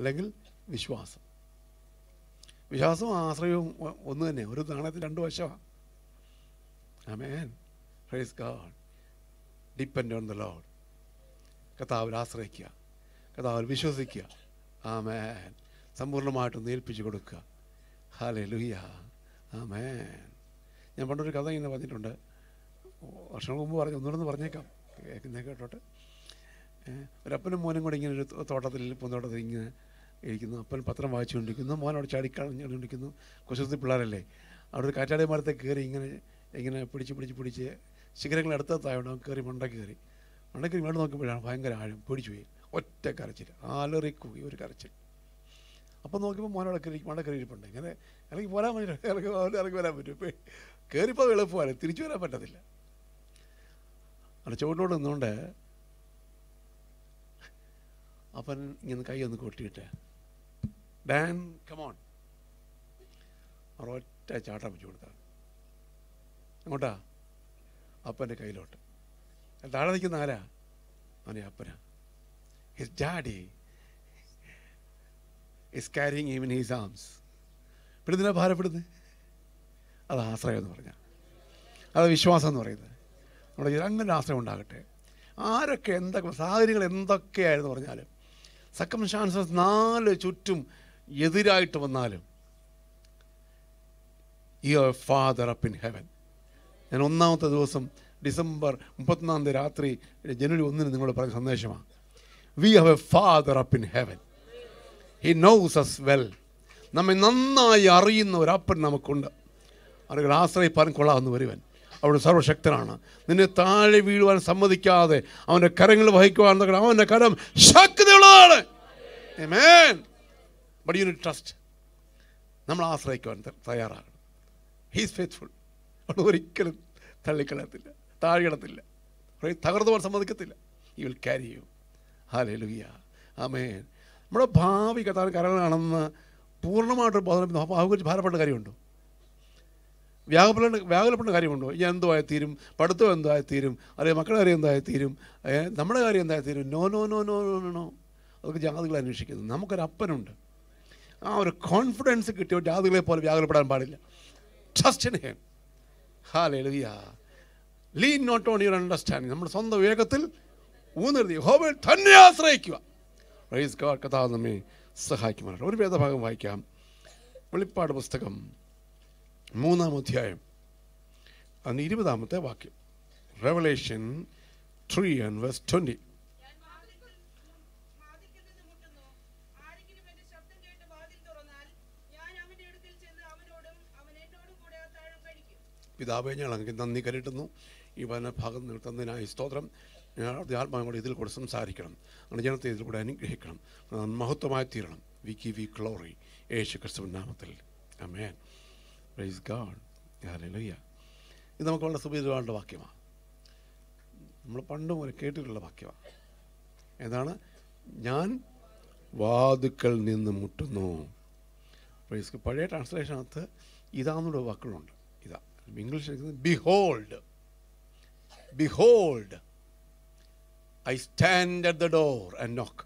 അല്ലെങ്കിൽ വിശ്വാസം വിശ്വാസവും ആശ്രയവും ഒ- ഒന്ന് തന്നെ ഒരു നാണയത്തിന് രണ്ട് വശമാണ് amen praise God depend on the Lord കഥാവിൽ ആശ്രയിക്കുക കഥാവിൽ വിശ്വസിക്കുക ആമേൻ സമ്പൂർണ്ണമായിട്ടും ഏൽപ്പിച്ചു കൊടുക്കുക ഹാലേ ലുയ്യ ആമേൻ ഞാൻ പണ്ടൊരു കഥ ഇങ്ങനെ പറഞ്ഞിട്ടുണ്ട് വർഷം മുമ്പ് പറഞ്ഞു ഒന്നുകൂടെ പറഞ്ഞേക്കാം കേൾക്കുന്നേ കേട്ടോട്ട് ഏ, ഒരപ്പനും മോനും കൂടെ ഇങ്ങനെ ഒരു തോ- തോട്ടത്തിൽ പൂന്തോട്ടത്തിൽ ഇങ്ങനെ ഇരിക്കുന്നു അപ്പൻ പത്രം വായിച്ചുകൊണ്ടിരിക്കുന്നു മോൻ അവിടെ ചാടിക്കളഞ്ഞുകൊണ്ടിരിക്കുന്നു കുശത്തി പിള്ളേരല്ലേ അവിടെ ഒരു കാറ്റാടി മരത്തെ കയറി ഇങ്ങനെ ഇങ്ങനെ പിടിച്ച് പിടിച്ച് പിടിച്ച് ശിഖരങ്ങൾ അടുത്തതായതുകൊണ്ട് അവൻ കയറി മണ്ട കയറി മണ്ട കയറി വേണ്ട നോക്കുമ്പോഴാണ് ഭയങ്കര ആഴം പേടിച്ചു പോയി ഒറ്റ കരച്ചിൽ ആലറി കൂകി ഒരു കരച്ചിൽ അപ്പം നോക്കിയപ്പോൾ മോനോടെ കയറി മണ്ട കയറി ഇരിപ്പുണ്ട് ഇങ്ങനെ ഇറങ്ങി പോരാൻ പറ്റില്ല ഇറങ്ങി അവന് ഇറങ്ങി വരാൻ പറ്റും ഇപ്പം കയറിപ്പോൾ എളുപ്പമാണ് തിരിച്ചു വരാൻ പറ്റത്തില്ല അവിടെ ചുവട്ടോട് നിന്നുകൊണ്ട് അപ്പൻ ഇങ്ങനെ കൈ ഒന്ന് കൊട്ടിയിട്ട് ഡാൻ കമോൺ അവർ ഒറ്റ ചാട്ടം വെച്ച് കൊടുത്താണ് അങ്ങോട്ടാ അപ്പൻ്റെ കയ്യിലോട്ട് താഴെ നിൽക്കുന്ന ആരാ അവനെ അപ്പനാ his daddy is carrying even his arms പിടുന്നിനാ ഭാരപ്പെടുന്നത് അത് ആശ്രയം എന്ന് പറഞ്ഞാൽ അത് വിശ്വാസം എന്ന് പറയുന്നത് നമ്മുടെ ജീവിതത്തിൽ അങ്ങനെ ആശ്രയം ഉണ്ടാകട്ടെ ആരൊക്കെ എന്തൊക്കെ സാഹചര്യങ്ങൾ എന്തൊക്കെയായിരുന്നു പറഞ്ഞാലും സക്കംഷാൻസസ് നാല് ചുറ്റും എതിരായിട്ട് വന്നാലും your father up in heaven ഞാൻ ഒന്നാമത്തെ ദിവസം ഡിസംബർ മുപ്പത്തൊന്നാം തീയതി രാത്രി ജനുവരി ഒന്നിന് നിങ്ങളോട് പറഞ്ഞ സന്ദേശമാണ് we have a father up in heaven he knows us well നമ്മെ നന്നായി അറിയുന്ന ഒരു അപ്പൻ നമുക്കുണ്ട് ആളുകൾ ആശ്രയിപ്പാൻ കൊള്ളാവുന്ന ഒരുവൻ അവിടെ സർവശക്തനാണ് നിന്നെ താഴെ വീഴുവാൻ സമ്മതിക്കാതെ അവൻ്റെ കരങ്ങൾ വഹിക്കുവാൻ തക്കണം അവൻ്റെ കരം ശക്തിയുള്ളതാണ് Amen. But you need trust. നമ്മൾ ആശ്രയിക്കുവാൻ ത- തയ്യാറാകണം ഹീസ് ഫെയ്ത്ത്ഫുൾ അവിടെ ഒരിക്കലും തള്ളിക്കളയത്തില്ല താഴെയിടത്തില്ല തകർന്നു പോകാൻ സമ്മതിക്കത്തില്ല ഈ വിൽ ക്യാരി യു ഹാലേ ലുയ്യ ആമേൻ നമ്മുടെ ഭാവി കഥാ കരങ്ങളാണെന്ന് പൂർണ്ണമായിട്ട് ബോധനം അപ്പോൾ അവർക്ക് ഭാരപ്പെട്ട കാര്യമുണ്ടോ വ്യാകുലപ്പെടേണ്ട വ്യാകുലപ്പെടേണ്ട കാര്യമുണ്ടോ ഞാൻ എന്തോ ആയി തീരും പഠിത്തം എന്തോ ആയി തീരും അല്ലെങ്കിൽ മക്കളുടെ കാര്യം എന്തായി തീരും ഏ, നമ്മുടെ കാര്യം എന്തായി തീരും no no no no no no no അതൊക്കെ ജാതികൾ അന്വേഷിക്കുന്നു നമുക്കൊരു അപ്പനുണ്ട് ആ ഒരു കോൺഫിഡൻസ് കിട്ടിയ ജാതികളെ പോലെ വ്യാകുലപ്പെടാൻ പാടില്ല trust in him hallelujah lean not on your understanding നമ്മുടെ സ്വന്തം വേഗത്തിൽ ഊന്നരുതി ഹോബിൽ തന്നെ ആശ്രയിക്കുക റൈസ് ഗാഡ് കഥാ നമ്മെ സഹായിക്കുമാറാണ് ഒരു വേദഭാഗം വായിക്കാം വെളിപ്പാട് പുസ്തകം മൂന്നാം അധ്യായം അതിന് ഇരുപതാമത്തെ വാക്യം Revelation three and verse twenty ഞാൻ വാതിൽക്കൽ വാതിൽക്കൽ നിന്ന് മുട്ടുന്നു ആരെങ്കിലും എന്റെ ശബ്ദം കേട്ട് വാതിൽ തുറന്നാൽ ഞാൻ അവന്റെ അടുക്കൽ ചെന്ന് അവനോടും അവൻ എന്നോടും കൂടെ അത്താഴം കഴിക്കും പിതാവെ ഞങ്ങൾ അങ്ങ് നന്ദി കരട്ടുന്നു ഈ വന ഭാഗം നിർത്തുന്നതിനായി സ്തോത്രം ഞങ്ങൾ അവിടുത്തെ ആത്മാവും കൂടെ ഇതിൽ കൂടെ സംസാരിക്കണം നമ്മുടെ ജനത്തെ ഇതിൽ കൂടെ അനുഗ്രഹിക്കണം അത് മഹത്വമായി തീരണം വി കി വി ക്ലോറി യേശു ക്രിസ്തുവിൻ നാമത്തിൽ അമേൻ പ്രൈസ് ഗാഡ് ഹല്ലേലൂയ ഇത് നമുക്ക് വളരെ സുപരിതമായിട്ടുള്ള വാക്യമാണ് നമ്മൾ പണ്ട് മുതൽ കേട്ടിട്ടുള്ള വാക്യമാണ് ഏതാണ് ഞാൻ വാതുക്കൽ നിന്ന് മുട്ടുന്നു പ്രൈസ് പഴയ ട്രാൻസ്ലേഷനകത്ത് ഇതാന്നുള്ള വാക്കുകളുണ്ട് ഇതാ English behold behold I stand at the door and knock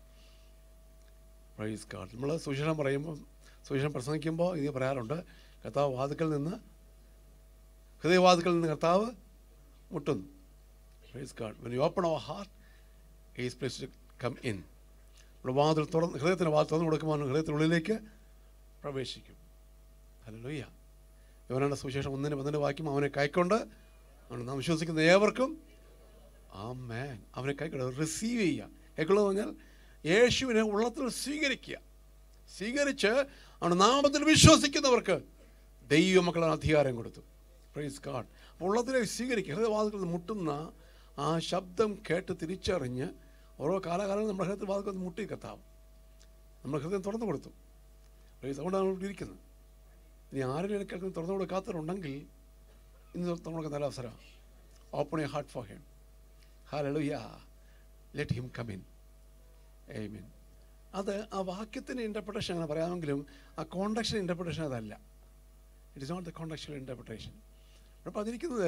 praise God നമ്മൾ സുവിശേഷം പറയുമ്പോൾ സുവിശേഷം പ്രസംഗിക്കുമ്പോൾ ഇത് പറയാറുണ്ട് കർത്താവ് വാതുക്കൽ നിന്ന് ഹൃദയവാതുക്കൽ നിന്ന് കർത്താവ് മുട്ടുന്നു praise God when you open our heart is place to come in നമ്മുടെ വാതിൽ തുറന്ന് ഹൃദയത്തിന് വാതിൽ തുറന്ന് കൊടുക്കുമ്പോൾ അവൻ ഹൃദയത്തിനുള്ളിലേക്ക് പ്രവേശിക്കും ഹല്ലേലൂയ യോനാന്റെ സുവിശേഷം ഒന്നിന് പതിനെ വാക്യം അവനെ കൈക്കൊണ്ട് അവൻ നാം വിശ്വസിക്കുന്ന ഏവർക്കും ആ മാൻ അവനെ കൈക്കൊണ്ട് റിസീവ് ചെയ്യുക കൈക്കൊള്ളുക പറഞ്ഞാൽ യേശുവിനെ ഉള്ളത്തിൽ സ്വീകരിക്കുക സ്വീകരിച്ച് അവൻ്റെ നാമത്തിൽ വിശ്വസിക്കുന്നവർക്ക് ദൈവമക്കളെ അധികാരം കൊടുത്തു പ്രൈസ് ഗാഡ് അപ്പോൾ ഉള്ളത്തിലേക്ക് സ്വീകരിക്കുക ഹൃദയവാദത്തിൽ മുട്ടുന്ന ആ ശബ്ദം കേട്ട് തിരിച്ചറിഞ്ഞ് ഓരോ കാലകാലം നമ്മുടെ ഹൃദയത്തിൽ വാദത്തിൽ മുട്ടി കത്താവും നമ്മുടെ ഹൃദയം തുറന്നു കൊടുത്തു പ്രൈസ് അതുകൊണ്ടാണ് നമ്മൾ ഇവിടെ ഇരിക്കുന്നത് ഇനി ആരെങ്കിലും കേൾക്കുന്ന തുറന്നു കൊടുക്കാത്തവരുണ്ടെങ്കിൽ ഇന്ന് തുറന്നു കൊടുക്കാൻ നല്ല അവസരമാണ് open a heart for him hallelujah let him come in amen അത് ആ വാക്യത്തിൻ്റെ ഇൻ്റർപ്രിട്ടേഷൻ അങ്ങനെ പറയാമെങ്കിലും ആ കോണ്ടക്ഷൻ ഇൻ്റർപ്രിട്ടേഷൻ അതല്ല it is not the conduction interpretation അപ്പോൾ അതിരിക്കുന്നത്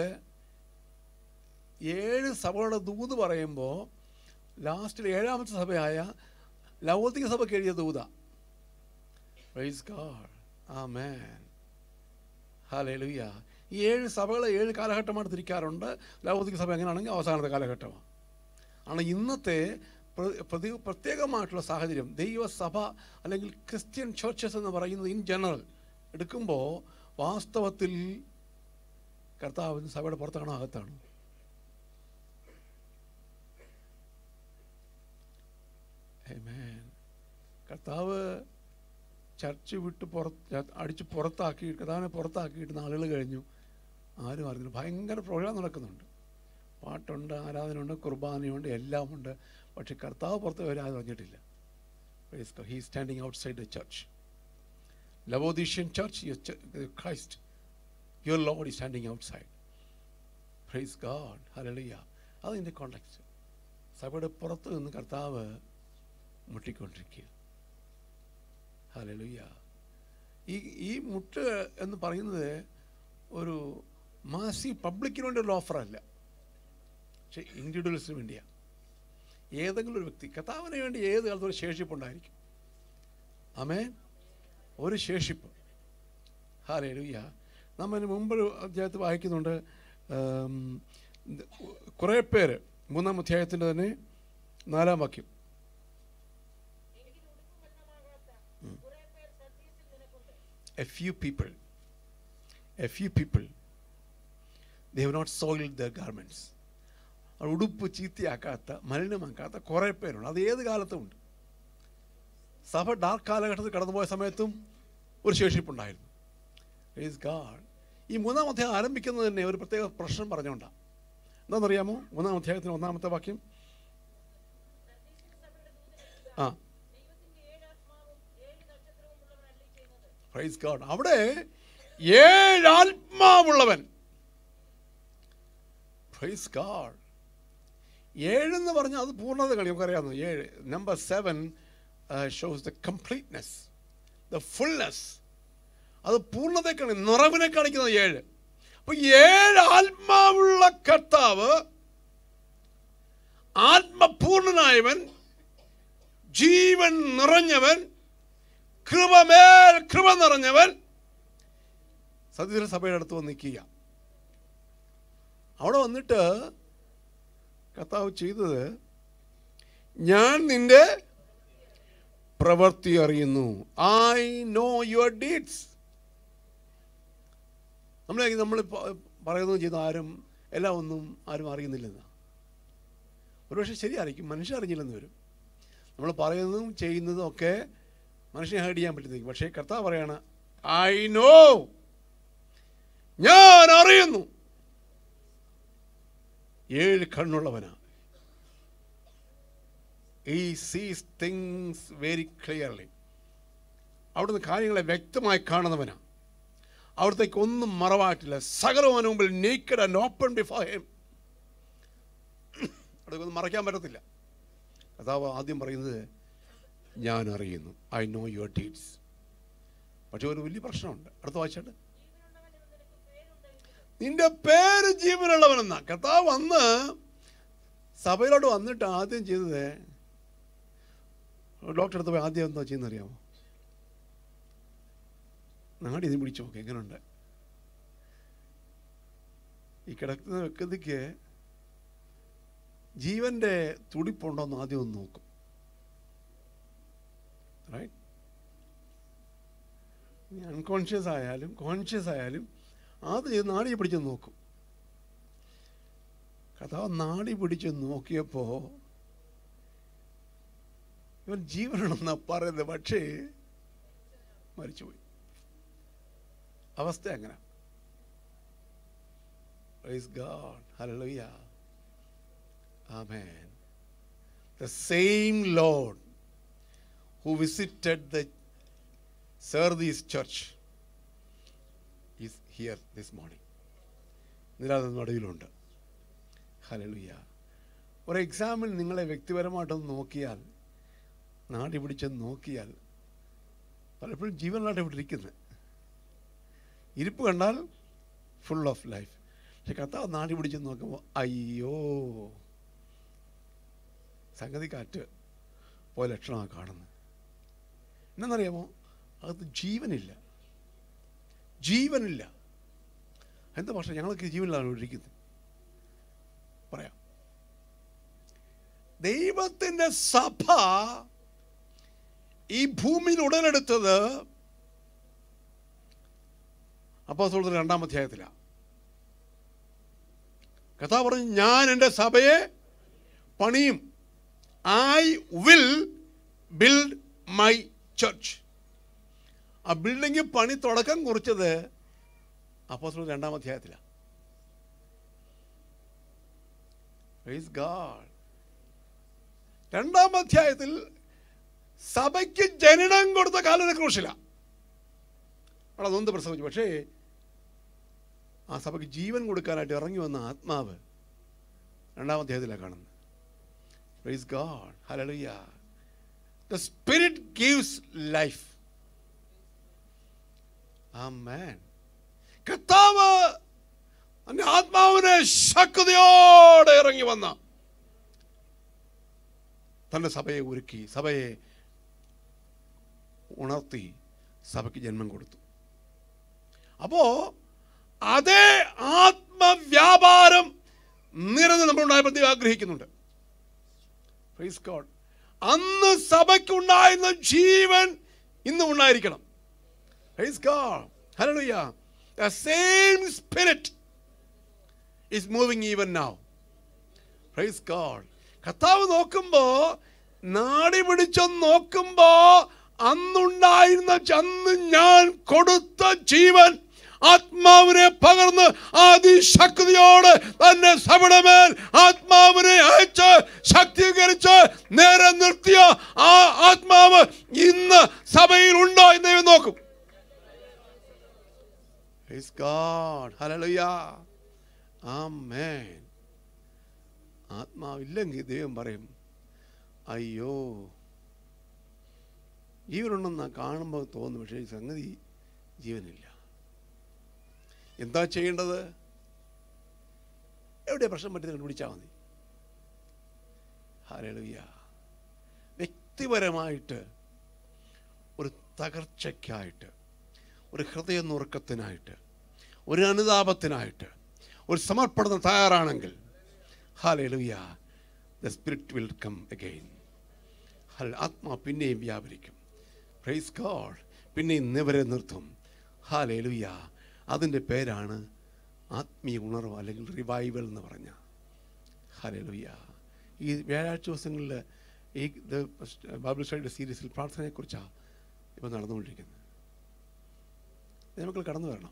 ഏഴ് സഭകളുടെ ദൂത് പറയുമ്പോൾ ലാസ്റ്റിൽ ഏഴാമത്തെ സഭയായ ലൗകിക സഭയ്ക്ക് എഴുതിയ ദൂത പ്രൈസ് ഗാഡ് ആമേൻ ഹല്ലേലൂയ ഈ ഏഴ് സഭകളെ ഏഴ് കാലഘട്ടമായിട്ട് തിരിക്കാറുണ്ട് ലൗകിക സഭ എങ്ങനെയാണെങ്കിൽ അവസാനത്തെ കാലഘട്ടമാണ് ആണ് ഇന്നത്തെ പ്ര- പ്രതി- പ്രത്യേകമായിട്ടുള്ള സാഹചര്യം ദൈവസഭ അല്ലെങ്കിൽ ക്രിസ്ത്യൻ ചർച്ചസ് എന്ന് പറയുന്നത് ഇൻ ജനറൽ എടുക്കുമ്പോൾ വാസ്തവത്തിൽ കർത്താവിന് സഭയുടെ പുറത്താണോ അകത്താണോ Amen. കർത്താവ് ചർച്ച് വിട്ട് പുറത്ത് അടിച്ച് പുറത്താക്കി കർത്താവിനെ പുറത്താക്കിയിട്ട് നാളുകൾ കഴിഞ്ഞു ആരും അറിഞ്ഞില്ല ഭയങ്കര പ്രോഗ്രാം നടക്കുന്നുണ്ട് പാട്ടുണ്ട് ആരാധനയുണ്ട് കുർബാനയുണ്ട് എല്ലാം ഉണ്ട് പക്ഷെ കർത്താവ് പുറത്ത് വരെ ആരും അറിഞ്ഞിട്ടില്ല he standing outside the church Laodicean church Christ your Lord he standing outside praise God hallelujah അതിൻ്റെ കോണ്ടാക്ട് സഭയുടെ പുറത്ത് നിന്ന് കർത്താവ് മുട്ടിക്കൊണ്ടിരിക്കുക ഹലലുയ്യ ഈ ഈ മുട്ട് എന്ന് പറയുന്നത് ഒരു മാസി പബ്ലിക്കിന് വേണ്ടിയുള്ള ഓഫറല്ല പക്ഷെ ഇൻഡിവിജ്വൽസിന് വേണ്ടിയാണ് ഏതെങ്കിലും ഒരു വ്യക്തി കർത്താവിന് വേണ്ടി ഏത് കാലത്തും ഒരു ശേഷിപ്പുണ്ടായിരിക്കും ആമേ ഒരു ശേഷിപ്പ് ഹാലലുയ്യ നമ്മൾ മുമ്പ് ഒരു അധ്യായത്തിൽ വായിക്കുന്നുണ്ട് ആം, കുറേ പേര് മൂന്നാം അധ്യായത്തിൻ്റെ തന്നെ നാലാം വാക്യം എനിക്ക് ഉടുക്കും വണ്ണമാകാത്ത കുറെ പേർ സത്യത്തിൽ നിനക്കുണ്ട് a few people, a few people, they have not soiled their garments. അവർ ഉടുപ്പ് ചീത്തയാക്കാത്ത മലിനമാക്കാത്ത കുറേ പേരുണ്ട് അത് ഏത് കാലത്തും ഉണ്ട് സഭ ഡാർക്ക് കാലഘട്ടത്തിൽ കടന്നുപോയ സമയത്തും ഒരു ശേഷിപ്പുണ്ടായിരുന്നു ഈസ് ഗാഡ് ഈ മൂന്നാം അധ്യായം ആരംഭിക്കുന്നത് തന്നെ ഒരു പ്രത്യേക പ്രശ്നം പറഞ്ഞുകൊണ്ടാണ് എന്താണെന്നറിയാമോ മൂന്നാം അധ്യായത്തിന് ഒന്നാമത്തെ വാക്യം ആ ദൈവത്തിന്റെ ഏഴ് ആത്മാവും ഏഴ് നക്ഷത്രവും ഉള്ളവരല്ലേ ചെയ്യുന്നത് പ്രൈസ് ഗാഡ് അവിടെ ഏഴ് ആത്മാവുള്ളവൻ പ്രൈസ് ഗാഡ് ഏഴെന്ന് പറഞ്ഞാൽ അത് പൂർണ്ണത കളി നമുക്കറിയാവുന്നു ഏഴ് number seven shows the completeness the fullness അത് പൂർണ്ണതയെ കാണി നിറവിനെ കാണിക്കുന്നത് ഏഴ് അപ്പൊ ഏഴ് ആത്മാവുള്ള കർത്താവ് ആത്മപൂർണനായവൻ ജീവൻ നിറഞ്ഞവൻ കൃപമേൽ കൃപ നിറഞ്ഞവൻ സത്യത്തിൽ സഭയുടെ അടുത്ത് വന്ന് നിൽക്കുക അവിടെ വന്നിട്ട് കർത്താവ് ചെയ്തത് ഞാൻ നിന്റെ പ്രവൃത്തി അറിയുന്നു ഐ നോ യുവർ ഡീഡ്സ് നമ്മൾ നമ്മൾ പറയുന്നത് ചെയ്ത ആരും എല്ലാം ഒന്നും ആരും അറിയുന്നില്ലെന്ന് ഒരുപക്ഷെ ശരിയായിരിക്കും മനുഷ്യൻ അറിഞ്ഞില്ലെന്ന് വരും നമ്മൾ പറയുന്നതും ചെയ്യുന്നതും ഒക്കെ മനുഷ്യനെ ഹേർഡ് ചെയ്യാൻ പറ്റുന്നതായിരിക്കും പക്ഷേ കർത്താവ് പറയാണ് ഐ നോ ഞാൻ അറിയുന്നു ഏഴ് കണ്ണുള്ളവനാ ഈ സീസ് തിങ്സ് വെരി ക്ലിയർലി അവിടുന്ന് കാര്യങ്ങളെ വ്യക്തമായി കാണുന്നവനാ അവിടത്തേക്ക് ഒന്നും മറവായിട്ടില്ല സകലവും അവന് മുമ്പിൽ naked and open before him അവിടേക്കൊന്നും മറയ്ക്കാൻ പറ്റത്തില്ല കഥാവ് ആദ്യം പറയുന്നത് ഞാൻ അറിയുന്നു ഐ നോ യുവർ ഡീഡ്സ് പക്ഷെ ഒരു വലിയ പ്രശ്നമുണ്ട് അടുത്ത വായിച്ചാട്ട് നിന്റെ പേര് ജീവനുള്ളവനെന്നാ കർത്താവ് വന്ന് സഭയിലോട്ട് വന്നിട്ട് ആദ്യം ചെയ്തത് ഡോക്ടർ അടുത്ത് പോയി ആദ്യം എന്താ ചെയ്യുന്ന അറിയാമോ നാടി ഇതിന് പിടിച്ചു നോക്കി എങ്ങനെയുണ്ട് ഈ കിടക്കുന്ന വ്യക്തിക്ക് ജീവന്റെ തുടിപ്പുണ്ടോ എന്ന് ആദ്യം ഒന്ന് നോക്കും റൈറ്റ് അൺകോൺഷ്യസ് ആയാലും കോൺഷ്യസ് ആയാലും ആദ്യം ചെയ്ത് നാടി പിടിച്ച് നോക്കും കഥാവ് നാടി പിടിച്ച് നോക്കിയപ്പോ ഇവൻ ജീവനാണെന്നാ പറയുന്നത് പക്ഷേ മരിച്ചുപോയി അവസ്ഥ എങ്ങനെ Praise God. Hallelujah. Amen. The same Lord who visited the Sardis church is here this morning. ഇതിനകത്ത് നടുവിലുണ്ട് ഹലലുയ ഒരു എക്സാമിൽ നിങ്ങളെ വ്യക്തിപരമായിട്ടൊന്ന് നോക്കിയാൽ നാടി പിടിച്ചൊന്ന് നോക്കിയാൽ പലപ്പോഴും ജീവനായിട്ട് ഇവിടെ ഇരിക്കുന്നത് ഇരിപ്പ് കണ്ടാൽ ഫുൾ ഓഫ് ലൈഫ് പക്ഷെ കർത്താവ് നാടി പിടിച്ച് നോക്കുമ്പോൾ അയ്യോ സംഗതി കാറ്റ് പോയ ലക്ഷണമാണ് കാണുന്നത് എന്നറിയാമോ അത് ജീവനില്ല ജീവനില്ല എന്താ പക്ഷേ ഞങ്ങൾക്ക് ജീവനിലാണ് ഇരിക്കുന്നത് പറയാം ദൈവത്തിൻ്റെ സഭ ഈ ഭൂമിയിൽ ഉടലെടുത്തത് അപ്പോൾ രണ്ടാം അധ്യായത്തിലാണ് കഥ പറഞ്ഞു ഞാൻ എൻ്റെ സഭയെ പണിയും I will build my church ആ ബിൽഡിംഗ് പണി തുടക്കം കുറിച്ചത് അപ്പോൾ രണ്ടാം അധ്യായത്തിലാണ് Praise God. രണ്ടാം അധ്യായത്തിൽ സഭയ്ക്ക് ജനനം കൊടുത്ത കാലത്തെ ക്രൂശില അവിടെ നൊന്ത് പ്രസവിച്ചു പക്ഷേ ആ സഭയ്ക്ക് ജീവൻ കൊടുക്കാനായിട്ട് ഇറങ്ങി വന്ന ആത്മാവ് രണ്ടാം അധ്യായത്തിലാണ് കാണുന്നത് praise God hallelujah the spirit gives life amen കർത്താവ് തന്റെ ആത്മാവിനെ ശക്തിയോടെ ഇറങ്ങി വന്ന തന്റെ സഭയെ ഒരുക്കി സഭയെ ഉണർത്തി സഭയ്ക്ക് ജന്മം കൊടുത്തു അപ്പോ അതേ ആത്മവ്യാപാരം നിരന്ന് നമ്മളുണ്ടായപ്പോൾ ദൈവം ആഗ്രഹിക്കുന്നുണ്ട് Praise God. അന്ന് സഭയ്ക്കുണ്ടായിരുന്ന ജീവൻ ഇന്നും ഉണ്ടായിരിക്കണം Praise God. Hallelujah. The same spirit is moving even now. Praise God. കർത്താവ് നോക്കുമ്പോ നാടി പിടിച്ചൊന്ന് നോക്കുമ്പോ അന്നുണ്ടായിരുന്ന അന്ന് ഞാൻ കൊടുത്ത ജീവൻ ആത്മാവിനെ പകർന്ന് അതിശക്തിയോടെ തന്നെ സഭയുടെ മേൽ ആത്മാവിനെ അയച്ച് ശക്തീകരിച്ച് നേരെ നിർത്തിയ ആ ആത്മാവ് ഇന്ന് സഭയിൽ ഉണ്ടോ എന്ന് ദൈവം നോക്കും Praise God. Hallelujah. Amen. ആത്മാവില്ലെങ്കിൽ ദൈവം പറയും അയ്യോ ജീവനുണ്ടെന്ന് കാണുമ്പോൾ തോന്നും പക്ഷേ ഈ സംഗതി ജീവനില്ല എന്താ ചെയ്യേണ്ടത് എവിടെ പ്രശ്നം പറ്റി കണ്ടുപിടിച്ചാൽ മതി ഹാലലുയ്യ വ്യക്തിപരമായിട്ട് ഒരു തകർച്ചയ്ക്കായിട്ട് ഒരു ഹൃദയ നുറുക്കത്തിനായിട്ട് ഒരു അനുതാപത്തിനായിട്ട് ഒരു സമർപ്പണത്തിന് തയ്യാറാണെങ്കിൽ hallelujah the spirit will come again ഹൽ ആത്മാ പിന്നെയും വ്യാപരിക്കും പ്രൈസ് ഗോഡ് പിന്നെയും നിവരെ നിർത്തും ഹാലലുയ്യ അതിൻ്റെ പേരാണ് ആത്മീയ ഉണർവ് അല്ലെങ്കിൽ റിവൈവൽ എന്ന് പറഞ്ഞ ഹാലലുയ്യ ഈ വ്യാഴാഴ്ച ദിവസങ്ങളിൽ ഈ ഇത് ബൈബിൾ സ്റ്റഡിയുടെ സീരീസിൽ പ്രാർത്ഥനയെക്കുറിച്ചാണ് ഇപ്പം നടന്നുകൊണ്ടിരിക്കുന്നത് നമുക്ക് കടന്നു വരണം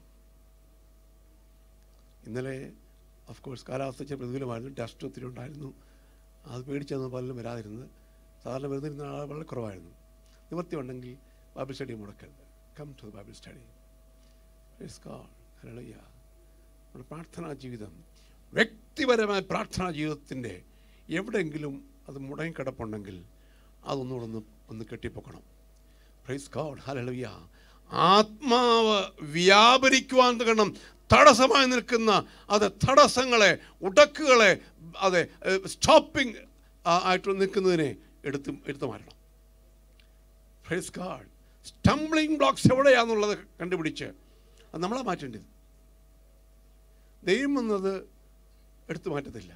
ഇന്നലെ ഓഫ് കോഴ്സ് കാലാവസ്ഥ ഇച്ചിരി പ്രതികൂലമായിരുന്നു ഡസ്റ്റ് ഒത്തിരി ഉണ്ടായിരുന്നു അത് പേടിച്ചൊന്നും പലരും വരാതിരുന്നത് സാധാരണ വരുന്നിരുന്ന ആൾ വളരെ കുറവായിരുന്നു നിവൃത്തി ഉണ്ടെങ്കിൽ ബൈബിൾ സ്റ്റഡി മുടക്കരുത് come to Bible study hallelujah നമ്മുടെ പ്രാർത്ഥനാ ജീവിതം വ്യക്തിപരമായ പ്രാർത്ഥനാ ജീവിതത്തിൻ്റെ എവിടെയെങ്കിലും അത് മുടങ്ങിക്കിടപ്പുണ്ടെങ്കിൽ അതൊന്നുകൂടെ ഒന്ന് ഒന്ന് കെട്ടിപ്പൊക്കണം പ്രൈസ് ഗോഡ് ഹല്ലേലൂയ ആത്മാവ് വ്യാപരിക്കുവാൻ കാരണം തടസ്സമായി നിൽക്കുന്ന അത് തടസ്സങ്ങളെ ഉടക്കുകളെ അതെ സ്റ്റോപ്പിംഗ് ആയിട്ട് നിൽക്കുന്നതിനെ എടുത്ത് എടുത്തു മാറ്റണം പ്രൈസ് ഗാഡ് സ്റ്റംബ്ലിംഗ് ബ്ലോക്സ് എവിടെയാണെന്നുള്ളത് കണ്ടുപിടിച്ച് അത് നമ്മളെ മാറ്റേണ്ടത് ദൈവം എന്നത് എടുത്തു മാറ്റത്തില്ല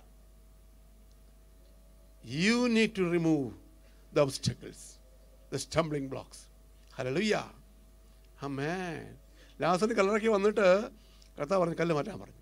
you need to remove the obstacles the stumbling blocks hallelujah അമ്മേ ലാസന് കല്ലറക്കി വന്നിട്ട് കർത്താവ് പറഞ്ഞു കല്ല് മാറ്റാൻ പറഞ്ഞു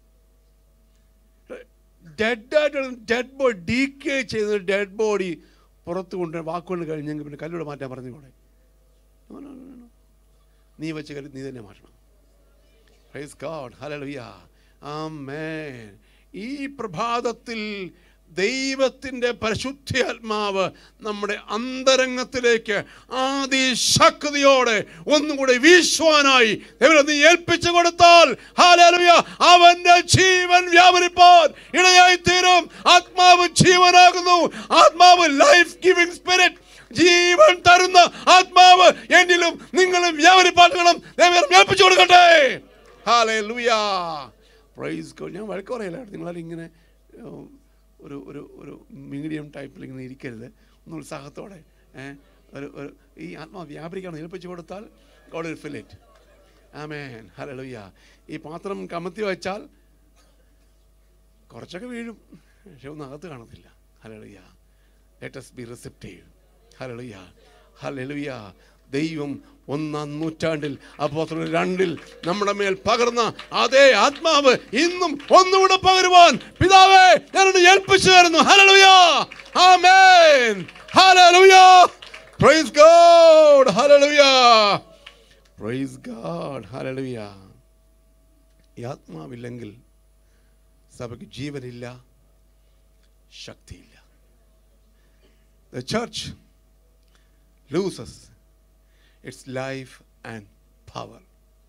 ഡെഡായിട്ട് ഡെഡ് ബോഡി ഡീക്കേ ചെയ്ത് ഡെഡ് ബോഡി പുറത്ത് കൊണ്ട് വാക്കുകൊണ്ട് കഴിഞ്ഞെങ്കിൽ പിന്നെ കല്ലൂടെ മാറ്റാൻ പറഞ്ഞു കൂടെ No, no, no, no. നീ വെച്ച് കല്ല് നീ തന്നെ മാറ്റണം പ്രൈസ് ഗോഡ് ഹല്ലേലൂയ ആമേൻ ഈ പ്രഭാതത്തിൽ ദൈവത്തിൻ്റെ പരിശുദ്ധാത്മാവ് നമ്മുടെ അന്തരംഗത്തിലേക്ക് ആദിശക്തിയോടെ ഒന്നുകൂടെ വീശുവാനായി ദൈവം നീ ഏൽപ്പിച്ചു കൊടുത്താൽ ഹാലലുയ അവന്റെ ജീവൻ വ്യാപരിപ്പാൻ ഇടയായി തീരും ആത്മാവ് ജീവനാകുന്നു ആത്മാവ് ലൈഫ് ഗിവിംഗ് സ്പിരിറ്റ് ജീവൻ തരുന്ന ആത്മാവ് എന്നിലും നിങ്ങളും വ്യാപരിപ്പാട്ടുകളും ദൈവം ഏൽപ്പിച്ചു കൊടുക്കട്ടെ ഹാലലുയാ പ്രൈസ് ഗോഡ് ഞാൻ വഴക്ക് പറയില്ല നിങ്ങളാൽ ഇങ്ങനെ ഉം, ഒരു ഒരു ഒരു മീഡിയം ടൈപ്പിൽ ഇങ്ങനെ ഇരിക്കരുത് ഒന്ന് ഉത്സാഹത്തോടെ ഏ ഒരു ഒരു ഈ ആത്മാവ് വ്യാപരിക്കണം ഏൽപ്പിച്ചു കൊടുത്താൽ God will fill it amen hallelujah ഈ പാത്രം കമത്തി വെച്ചാൽ കുറച്ചൊക്കെ വീഴും പക്ഷെ ഒന്നും അകത്ത് കാണത്തില്ല hallelujah let us be receptive hallelujah hallelujah ദൈവം ഒന്നാം നൂറ്റാണ്ടിൽ അപ്പോൾ രണ്ടിൽ നമ്മുടെ മേൽ പകർന്ന അതേ ആത്മാവ് ഇന്നും ഒന്നുകൂടെ പകരുവാൻ പിതാവേ ഞാനോട് ഏൽപ്പിച്ചു തരുന്നു hallelujah amen hallelujah praise God hallelujah praise God hallelujah ഈ ആത്മാവില്ലെങ്കിൽ സഭയ്ക്ക് ജീവനില്ല ശക്തിയില്ല The church loses its life and power.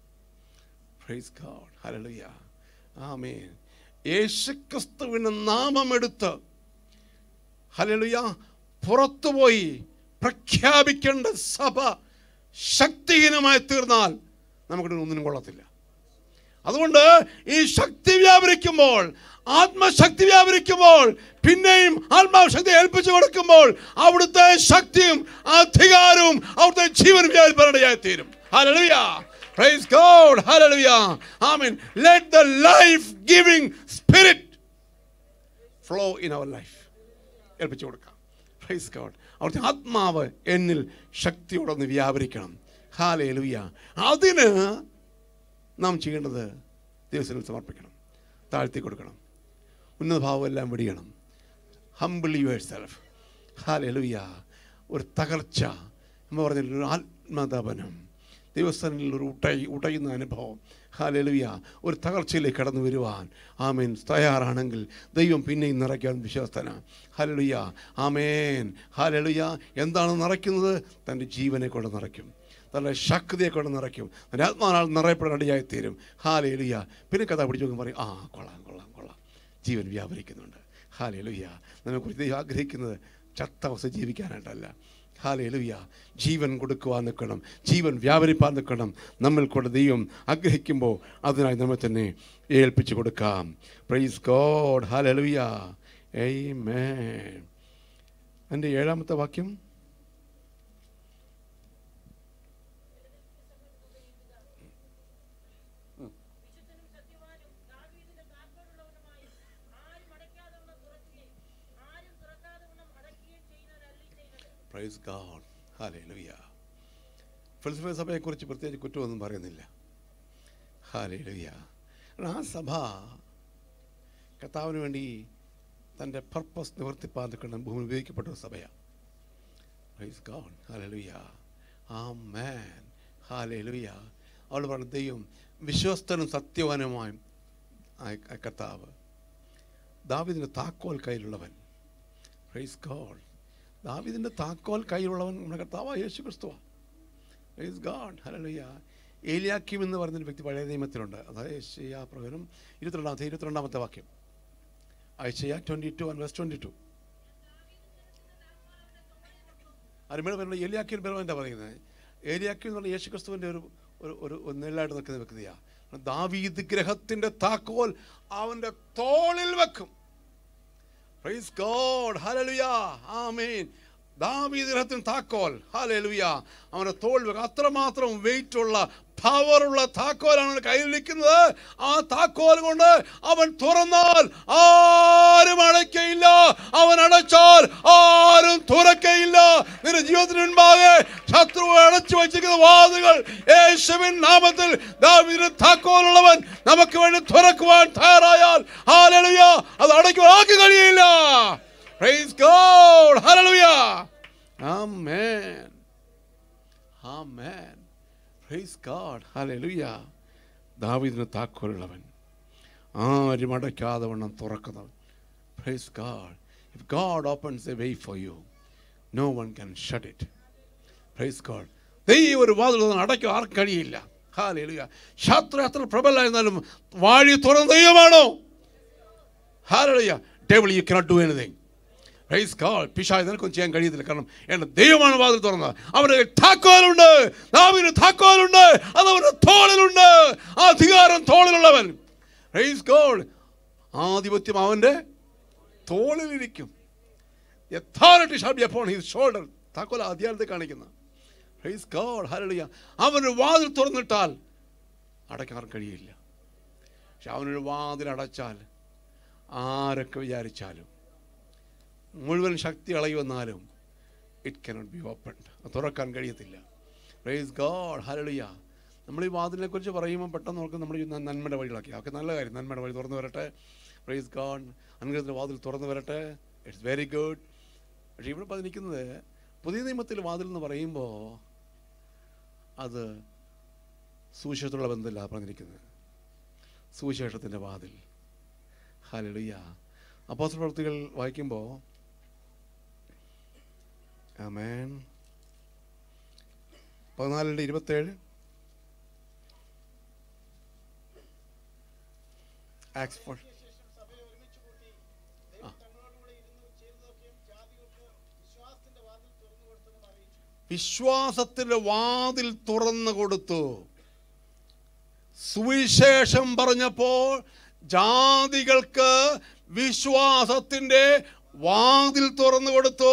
Praise God. Hallelujah. Amen. യേശുക്രിസ്തുവിന് നാമമെടുത്ത് ഹല്ലേലൂയ പുറത്തുപോയി പ്രഖ്യാപിക്കേണ്ട സഭ ശക്തിഹീനമായി തീർന്നാൽ നമുക്കിവിടെ ഒന്നിനും കൊള്ളത്തില്ല അതുകൊണ്ട് ഈ ശക്തി വ്യാപരിക്കുമ്പോൾ ആത്മശക്തി വ്യാപരിക്കുമ്പോൾ പിന്നെയും ആത്മാശക്തി ഏൽപ്പിച്ചു കൊടുക്കുമ്പോൾ അവിടുത്തെ ശക്തിയും അധികാരവും അവിടുത്തെ ജീവനും വ്യാപരിപ്പരടയായി തീരും Hallelujah. Praise God. Hallelujah. Amen. Let the life-giving spirit flow in our life. ഏൽപ്പിച്ചു കൊടുക്കാം പ്രൈസ് ഗോഡ് അവിടുത്തെ ആത്മാവ് എന്നിൽ ശക്തിയോടൊന്ന് വ്യാപരിക്കണം ഹാലേലുയ അതിന് നാം ചെയ്യേണ്ടത് ദൈവത്തിന് സമർപ്പിക്കണം താഴ്ത്തി കൊടുക്കണം ഉന്നത ഭാവം എല്ലാം വെടിയണം ഹംബിൾ യുവർ സെൽഫ് ഹാലലുയ ഒരു തകർച്ച എന്ന് പറഞ്ഞ ഒരു ആത്മതപനം ദൈവസ്ഥാനിൽ ഒരു ഉടൈ ഉടയുന്ന അനുഭവം ഹാലലുയ ഒരു തകർച്ചയിലേക്ക് കടന്നു വരുവാൻ ആമേൻ തയ്യാറാണെങ്കിൽ ദൈവം പിന്നെയും നിറയ്ക്കാൻ വിശ്വസ്തന ഹാലലുയ ആമേൻ ഹാലലുയ എന്താണ് നിറയ്ക്കുന്നത് തൻ്റെ ജീവനെ കൊണ്ട് നിറയ്ക്കും തൻ്റെ ശക്തിയെ കൊണ്ട് നിറയ്ക്കും തൻ്റെ ആത്മാനാൽ നിറയപ്പെടാൻ അടിയായി തീരും ഹാലേലുയ പിന്നെ കഥ പിടിച്ചു നോക്കുമ്പോൾ പറയും ആ കൊള്ളാം കൊള്ളാം കൊള്ളാം ജീവൻ വ്യാപരിക്കുന്നുണ്ട് ഹാലേലുയ നമ്മെക്കുറിച്ച് ദൈവം ആഗ്രഹിക്കുന്നത് ചത്ത അവസ്ഥ ജീവിക്കാനായിട്ടല്ല ഹാലേലുയ ജീവൻ കൊടുക്കുവാൻ നിൽക്കണം ജീവൻ വ്യാപരിപ്പാൻ നിൽക്കണം നമ്മൾ കൊണ്ട് ദൈവം ആഗ്രഹിക്കുമ്പോൾ അതിനായി നമ്മെ തന്നെ ഏൽപ്പിച്ചു കൊടുക്കാം പ്രൈസ് ഗോഡ് ഹാലേലുയ ഏയ് മേ എൻ്റെ ഏഴാമത്തെ വാക്യം വിശുദ്ധനും സത്യവാനും ദാവീദിന്റെ താല്പര്യമുള്ളവനുമായും ആരും അടയ്ക്കാതവണ്ണം തുറക്കുകയും ആരും തുറക്കാതവണ്ണം അടയ്ക്കുകയും ചെയ്യുന്നവരല്ല ചെയ്യുന്നത് പ്രൈസ് ഗാഡ് ഹാലേലുയ ഫിലിസ്ഫേ സഭയെക്കുറിച്ച് പ്രത്യേകിച്ച് കുറ്റമൊന്നും പറയുന്നില്ല ഹാലേലുയ കാരണം ആ സഭ കർത്താവിന് വേണ്ടി തൻ്റെ പർപ്പസ് നിവർത്തിപ്പാൻ നിൽക്കുന്ന ഭൂമി ഉപയോഗിക്കപ്പെട്ട ഒരു സഭയാണ് പ്രൈസ് ഗാഡ് ഹാലേലുയ ആ മാൻ ഹാലേലുയ അവൾ പറഞ്ഞ ദൈവം വിശ്വസ്തനും സത്യവാനുമായും ആയ- ആ കർത്താവ് ദാവിദിൻ്റെ താക്കോൽ കയ്യിലുള്ളവൻ പ്രൈസ് ഗോഡ് ദാവിദിൻ്റെ താക്കോൽ കയ്യിലുള്ളവൻ നമ്മുടെ കർത്താവായ യേശു ക്രിസ്തുവാണ് പ്രൈസ് ഗാഡ് ഹല്ലേലൂയ ഏലിയാക്കിം എന്ന് പറയുന്നൊരു വ്യക്തി പഴയ നിയമത്തിലുണ്ട് അതായത് ഏഷ്യ പ്രകാരം ഇരുപത്തിരണ്ടാമത്തെ ഇരുപത്തിരണ്ടാമത്തെ വാക്യം ഐഷയ ട്വൻറ്റി ടു ആൻഡ് വെസ്റ്റ് ട്വൻറ്റി ടു അരുമയുടെ പേരുള്ള ഏലിയാക്കിയുടെ പേരും എന്താ പറയുന്നത് ഏലിയാക്കിം എന്ന് പറഞ്ഞാൽ യേശു ക്രിസ്തുവിൻ്റെ ഒരു ഒരു ഒരു ഒരു നെല്ലായിട്ട് നിൽക്കുന്ന വ്യക്തിയാണ് ദാവീദ് ഗ്രഹത്തിൻ്റെ താക്കോൽ അവൻ്റെ തോളിൽ വെക്കും പ്രൈസ് ഗോഡ് ഹല്ലേലൂയ ആമേൻ ദാവീദ് ഗ്രഹത്തിന് താക്കോൽ ഹല്ലേലൂയ അവന്റെ തോൾ വെക്ക- അത്രമാത്രം വെയിറ്റ് ഉള്ള പവറുള്ള താക്കോലാണ് അവന്റെ കയ്യിലിരിക്കുന്നത് ആ താക്കോൽ കൊണ്ട് അവൻ തുറന്നാൽ ആരും അടയ്ക്കയില്ല അവൻ അടച്ചാൽ ആരും തുറക്കയില്ല നിന്റെ ജീവിതത്തിന് മുൻപാകെ ശത്രു അടച്ചു വച്ചിരിക്കുന്ന വാതുകൾ യേശുവിൻ നാമത്തിൽ ദാവീദിന് താക്കോലുള്ളവൻ നമുക്ക് വേണ്ടി തുറക്കുവാൻ തയ്യാറായാൽ ഹാലലുയ അത് അടയ്ക്കുവാൻ ആർക്ക് കഴിയില്ല praise God hallelujah amen amen praise God hallelujah ദാവീദിന് താക്കോലുള്ളവൻ ആരും അടയ്ക്കാതെ വണ്ണം തുറക്കുന്നവൻ praise God if God opens a way for you no one can shut it praise God ദൈവം ഒരു വാതിൽ തുറന്ന് അടയ്ക്കാൻ ആർക്കും കഴിയില്ല ഹാലേലുയ ശത്രു എത്ര പ്രബലായിരുന്നാലും വാഴി തുറന്ന ദൈവമാണോ hallelujah devil you cannot do anything praise God പിശാച് നിനക്കൊന്നും ചെയ്യാൻ കഴിയത്തില്ല കാരണം എൻ്റെ ദൈവമാണ് വാതിൽ തുറന്നത് അവൻ്റെ കയ്യിൽ താക്കോലുണ്ട് നാവിന് താക്കോലുണ്ട് അത് അവൻ്റെ തോളിലുണ്ട് ആ അധികാരം തോളിലുള്ളവൻ പ്രൈസ് ഗോഡ് ആധിപത്യം അവൻ്റെ തോളിലിരിക്കും authority shall be upon his shoulder താക്കോൽ അധ്യായത്തെ കാണിക്കുന്ന പ്രൈസ് ഗോഡ് ഹല്ലേലൂയ അവനൊരു വാതിൽ തുറന്നിട്ടാൽ അടയ്ക്കാൻ കഴിയില്ല പക്ഷെ അവനൊരു വാതിൽ അടച്ചാൽ ആരൊക്കെ വിചാരിച്ചാലും മുഴുവൻ ശക്തി ഇളകി വന്നാലും ഇറ്റ് കനോട്ട് ബി ഓപ്പൺ തുറക്കാൻ കഴിയത്തില്ല പ്രൈസ് ഗോഡ് ഹല്ലേലൂയ നമ്മൾ ഈ വാതിലിനെ കുറിച്ച് പറയുമ്പോൾ പെട്ടെന്ന് നോക്കും നമ്മൾ ഈ ന- നന്മയുടെ വഴികളൊക്കെ ഓക്കെ നല്ല കാര്യം നന്മയുടെ വഴി തുറന്നു വരട്ടെ പ്രൈസ് ഗോഡ് അനുഗ്രഹത്തിൻ്റെ വാതിൽ തുറന്നു വരട്ടെ ഇറ്റ്സ് വെരി ഗുഡ് പക്ഷേ ഇവിടെ പറഞ്ഞിരിക്കുന്നത് പുതിയ നിയമത്തിൽ വാതിൽ എന്ന് പറയുമ്പോൾ അത് സുവിശേഷത്തുള്ള ബന്ധമില്ല പറഞ്ഞിരിക്കുന്നത് സുവിശേഷത്തിൻ്റെ വാതിൽ ഹാലലുയ്യ അപ്പോസ്റ്റൽ പ്രവൃത്തികൾ വായിക്കുമ്പോൾ ആമേൻ പതിനാലിൻ്റെ ഇരുപത്തേഴ് ആക്സ്ഫോർഡ് ശേഷം സഭയെ ഒരുമിച്ച് കൂട്ടി ദൈവം തങ്ങളോടുകൂടെ ഇരുന്ന് ചെയ്തതൊക്കെയും ജാതികൾക്ക് വിശ്വാസത്തിന്റെ വാതിൽ തുറന്നു കൊടുത്തതും അറിയിച്ചു വിശ്വാസത്തിന്റെ വാതിൽ തുറന്നു കൊടുത്തു സുവിശേഷം പറഞ്ഞപ്പോൾ ജാതികൾക്ക് വിശ്വാസത്തിന്റെ വാതിൽ തുറന്നു കൊടുത്തു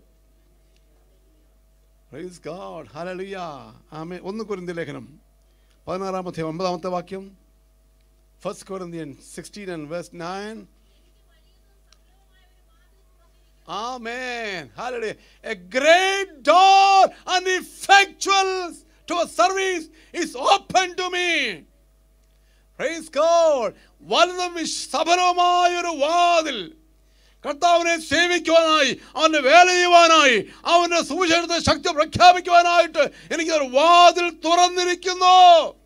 Praise God. Hallelujah. ആമേൻ. ഒന്ന് കുരിന്തി ലേഖനം പതിനാറാമത്തെ ഒമ്പതാമത്തെ വാക്യം first Corinthian sixteen and verse nine Amen. Hallelujah. A great door and effectual to a service is open to me. Praise God. വലുതും സഫലവുമായ ഒരു വാതിൽ കർത്താവിനെ സേവിക്കുവാനായി അവന്റെ വേല ചെയ്യുവാനായി അവന്റെ സുവിശേഷത്തെ ശക്തി പ്രഖ്യാപിക്കുവാനായിട്ട് എനിക്ക് ഒരു വാതിൽ തുറന്നിരിക്കുന്നു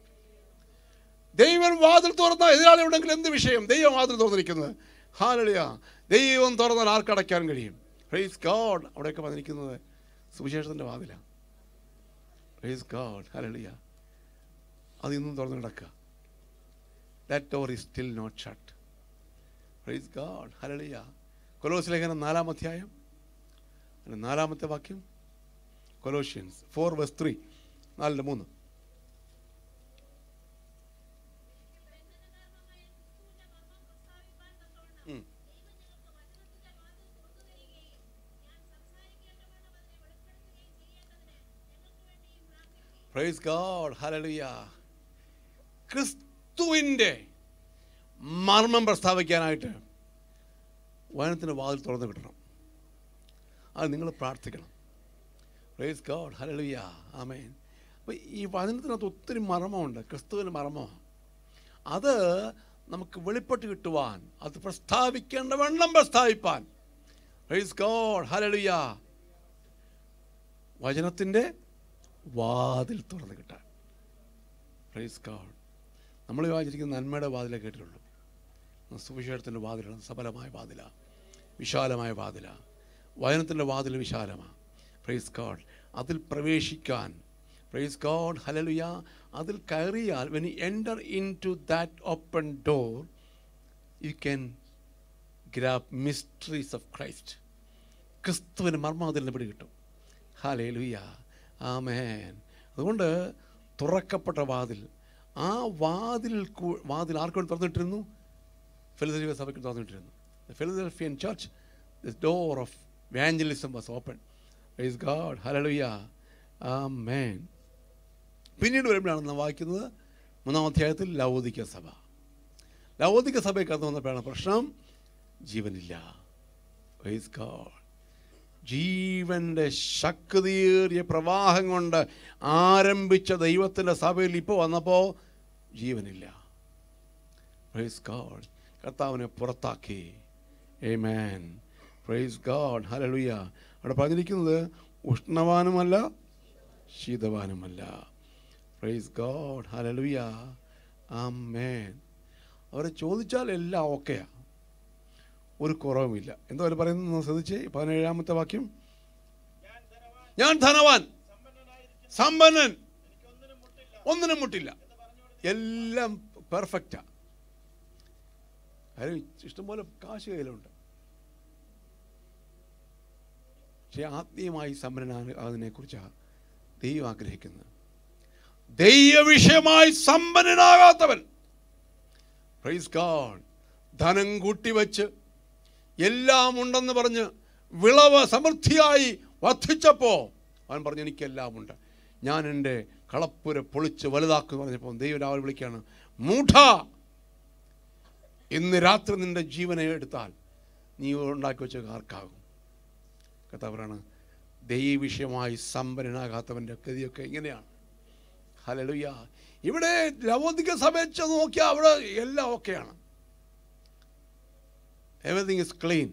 ദൈവം വാതിൽ തുറന്ന എതിരാളി ഉണ്ടെങ്കിൽ എന്ത് വിഷയം ദൈവം വാതിൽ തുറന്നിരിക്കുന്നത് ഹാലളിയ ദൈവം തുറന്നാൽ ആർക്കടയ്ക്കാൻ കഴിയും പ്രൈസ് ഗോഡ് അവിടെയൊക്കെ വന്നിരിക്കുന്നത് സുവിശേഷത്തിൻ്റെ വാതിലാണ് പ്രൈസ് ഗോഡ് ഹാലളിയ അത് ഇന്നും തുറന്നു കിടക്കുക that door is still not shut praise God hallelujah കൊലോസ് ലേഖനം നാലാം അധ്യായം അതിന്റെ നാലാമത്തെ വാക്യം കൊലോഷ്യൻസ് ഫോർ വെസ് ത്രീ നാലിൻ്റെ മൂന്ന് ഉം. പ്രൈസ് ഗോഡ് ഹല്ലേലൂയ ക്രിസ്തുവിൻ്റെ മർമ്മം പ്രസ്താവിക്കാനായിട്ട് വചനത്തിൻ്റെ വാതിൽ തുറന്നു കിട്ടണം അത് നിങ്ങൾ പ്രാർത്ഥിക്കണം പ്രൈസ് ഗോഡ് ഹല്ലേലൂയ ആമേൻ അപ്പോൾ ഈ വചനത്തിനകത്ത് ഒത്തിരി മർമ്മമുണ്ട് ക്രിസ്തുവിന് മർമ്മമാണ് അത് നമുക്ക് വെളിപ്പെട്ട് കിട്ടുവാൻ അത് പ്രസ്താവിക്കേണ്ട വണ്ണം പ്രസ്താവിപ്പാൻ പ്രൈസ് ഗോഡ് ഹല്ലേലൂയ വചനത്തിൻ്റെ വാതിൽ തുറന്ന് കിട്ടാൻ പ്രൈസ് ഗോഡ് നമ്മൾ വായിച്ചിരിക്കുന്ന നന്മയുടെ വാതിലേ കേട്ടിട്ടുള്ളൂ സുവിശേഷത്തിൻ്റെ വാതിലാണ് സഫലമായ വാതില വിശാലമായ വാതില വചനത്തിൻ്റെ വാതിൽ വിശാലമാണ് പ്രൈസ് ഗോഡ് അതിൽ പ്രവേശിക്കാൻ പ്രൈസ് ഗോഡ് ഹലലുയ അതിൽ കയറിയാൽ when you enter into that open door you can grasp mysteries of Christ ക്രിസ്തുവിന് മർമ്മം അതിൽ നിന്ന് പിടികിട്ടും ഹാലേ ലുയ്യ ആമേൻ അതുകൊണ്ട് തുറക്കപ്പെട്ട വാതിൽ ആ വാതിൽ കൂ- വാതിൽ ആർക്ക് വേണ്ടി തുറന്നിട്ടിരുന്നു ഫിലദൽഫിയ സഭയ്ക്ക് തുറന്നിട്ടിരുന്നു Philadelphian church the door of evangelism was open praise God hallelujah amen പിന്നീട് വരുമ്പോഴാണ് നാം വായിക്കുന്നത് മൂന്നാം അധ്യായത്തിൽ ലവോദിക്ക സഭ ലവോദിക്ക സഭയിൽ കടന്നു വന്നപ്പോഴാണ് പ്രശ്നം ജീവനില്ല പ്രൈസ് ഗാഡ് ജീവന്റെ ശക്തിയേറിയ പ്രവാഹം കൊണ്ട് ആരംഭിച്ച ദൈവത്തിൻ്റെ സഭയിൽ ഇപ്പോൾ വന്നപ്പോൾ ജീവനില്ല പ്രൈസ് ഗാഡ് കർത്താവിനെ പുറത്താക്കി ഏമേൻ പ്രൈസ് ഗാഡ് ഹലലുയ അവിടെ പറഞ്ഞിരിക്കുന്നത് ഉഷ്ണവാനുമല്ല ശീതവാനുമല്ല പ്രൈസ് ഗാഡ് ഹലലുയ ആമേൻ അവരെ ചോദിച്ചാൽ എല്ലാം ഓക്കെയാണ് ഒരു കുറവുമില്ല എന്താ അവർ പറയുന്നത് ശ്രദ്ധിച്ചേ പതിനേഴാമത്തെ വാക്യം ഞാൻ ധനവാൻ ഞാൻ ധനവാൻ സമ്പന്നനായിരിക്കുന്നു സമ്പന്നൻ എനിക്കൊന്നിനും മുട്ടില്ല ഒന്നിനും മുട്ടില്ല എന്ന് പറഞ്ഞുകൊണ്ട് എല്ലാം പെർഫെക്റ്റാ കാര്യം ഇഷ്ടംപോലെ കാശ് കയ്യിലുണ്ട് പക്ഷെ ആത്മീയമായി സമ്പന്നനാണ് അതിനെക്കുറിച്ചാണ് ദൈവം ആഗ്രഹിക്കുന്നത് ദൈവവിഷയമായി സമ്പന്നനാകാത്തവൻ പ്രൈസ് ഗാഡ് ധനം കൂട്ടിവെച്ച് എല്ലാം ഉണ്ടെന്ന് പറഞ്ഞ് വിളവ് സമൃദ്ധിയായി വർദ്ധിച്ചപ്പോ അവൻ പറഞ്ഞു എനിക്കെല്ലാം ഉണ്ട് ഞാൻ എൻ്റെ കളപ്പുര പൊളിച്ച് വലുതാക്കുന്നു പറഞ്ഞപ്പോൾ ദൈവം രാവിലെ വിളിക്കുകയാണ് മൂഢ ഇന്ന് രാത്രി നിന്റെ ജീവനെ എടുത്താൽ നീ ഉണ്ടാക്കി വെച്ച ആർക്കാകും കഥാപരാണ് ദൈവവിഷയമായി സമ്പന്നനാകാത്തവൻ്റെ ഗതിയൊക്കെ ഇങ്ങനെയാണ് ഹലലുയ്യ ഇവിടെ ലവോദിക സഭയെ നോക്കിയാൽ അവിടെ എല്ലാം ഓക്കെയാണ് everything is clean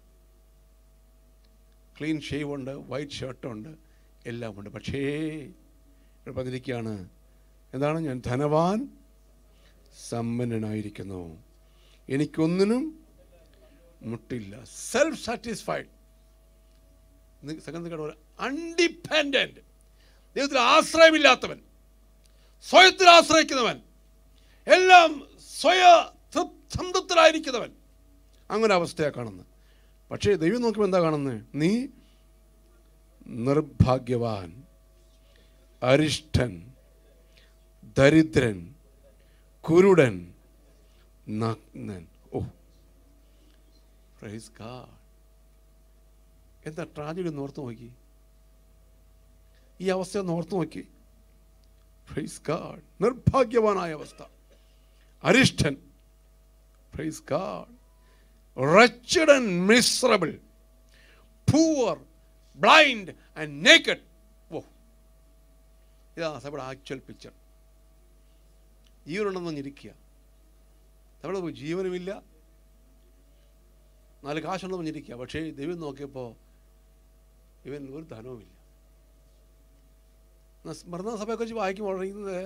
clean shave ഉണ്ട് വൈറ്റ് ഷർട്ടുണ്ട് എല്ലാം ഉണ്ട് പക്ഷേ ഇവിടെ പറഞ്ഞിരിക്കുകയാണ് എന്താണ് ഞാൻ ധനവാൻ സമ്പന്നനായിരിക്കുന്നു എനിക്കൊന്നിനും മുട്ടില്ല സെൽഫ് സാറ്റിസ്ഫൈഡ് സെക്കൻഡ് അൺഡിപ്പെൻഡന്റ് ദൈവത്തിൽ ആശ്രയമില്ലാത്തവൻ സ്വയത്തിൽ ആശ്രയിക്കുന്നവൻ എല്ലാം സ്വയ തൃപ്- സംതൃപ്തരായിരിക്കുന്നവൻ അങ്ങനെ അവസ്ഥയാണ് കാണുന്നത് പക്ഷേ ദൈവം നോക്കുമ്പോൾ എന്താ കാണുന്നത് നീ നിർഭാഗ്യവാൻ അരിഷ്ടൻ ദരിദ്രൻ കുരുടൻ നഗ്നൻ ഓ പ്രൈസ് ഗാഡ് എന്താ ട്രാജഡി ഒന്ന് ഓർത്ത് നോക്കി ഈ അവസ്ഥ ഒന്ന് ഓർത്ത് നോക്കി പ്രൈസ് ഗാഡ് നിർഭാഗ്യവാനായ അവസ്ഥ അരിഷ്ടൻ praise God wretched and miserable, poor, blind and naked. Oh ഇതാ സഭയുടെ ആക്ച്വൽ പിക്ചർ ജീവനുണ്ടെന്ന് പറഞ്ഞിരിക്കുക നമ്മുടെ ജീവനുമില്ല നാല് കാശുണ്ടെന്ന് പറഞ്ഞിരിക്കുക പക്ഷേ ദൈവം നോക്കിയപ്പോൾ ഇവൻ ഒരു ധനവുമില്ല സ്മരണ സഭയെക്കുറിച്ച് വായിക്കുമ്പോൾ പറയുന്നത്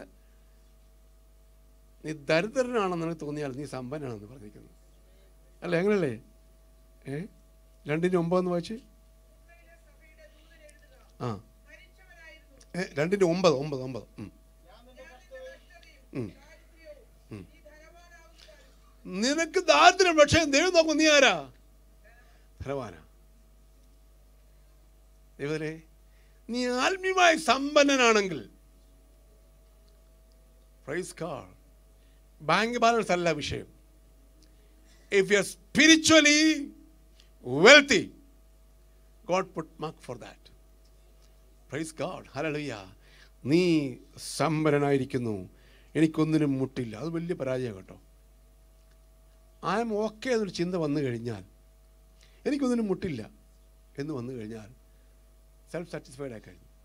നീ ദരിദ്രനാണെന്ന് നിനക്ക് തോന്നിയാൽ നീ സമ്പന്നനാണെന്ന് പറഞ്ഞിരിക്കുന്നത് അല്ല എങ്ങനല്ലേ ഏ രണ്ടിന് ഒമ്പതെന്ന് വായിച്ച് ഉമ്മയിലെ സഭയുടെ ദൂതൻ എഴുതുക ആ മരിച്ചവനായിരുന്നു ഏ രണ്ടിന് ഒമ്പത് ഒമ്പത് ഒമ്പത് ഉം. ഞാൻ നിന്റെ ഞാൻ കഷ്ടതയും നിന്റെ ഉം. കഷ്ടതയും ദാരിദ്ര്യവും നീ ധനവാനാവുക നിനക്ക് ദാരിദ്ര്യം പക്ഷേ ദൈവം നോക്കും നീ ആരാ ധനവാന ദൈവത്തിലെ നീ ആത്മീയമായി സമ്പന്നനാണെങ്കിൽ പ്രൈസ് കാൾ ബാങ്ക് ബാലൻസ് അല്ല വിഷയം if you are spiritually wealthy God put mark for that praise God hallelujah നീ സമ്പന്നനായിരിക്കുന്നു എനിക്കൊന്നിനും മുട്ടില്ല അത് വലിയ പരാജയം കേട്ടോ ഐ എം ഓക്കെ എന്നൊരു ചിന്ത വന്നു കഴിഞ്ഞാൽ എനിക്കൊന്നിനും മുട്ടില്ല എന്ന് വന്നു കഴിഞ്ഞാൽ സെൽഫ് സാറ്റിസ്ഫൈഡ് ആയി കഴിഞ്ഞു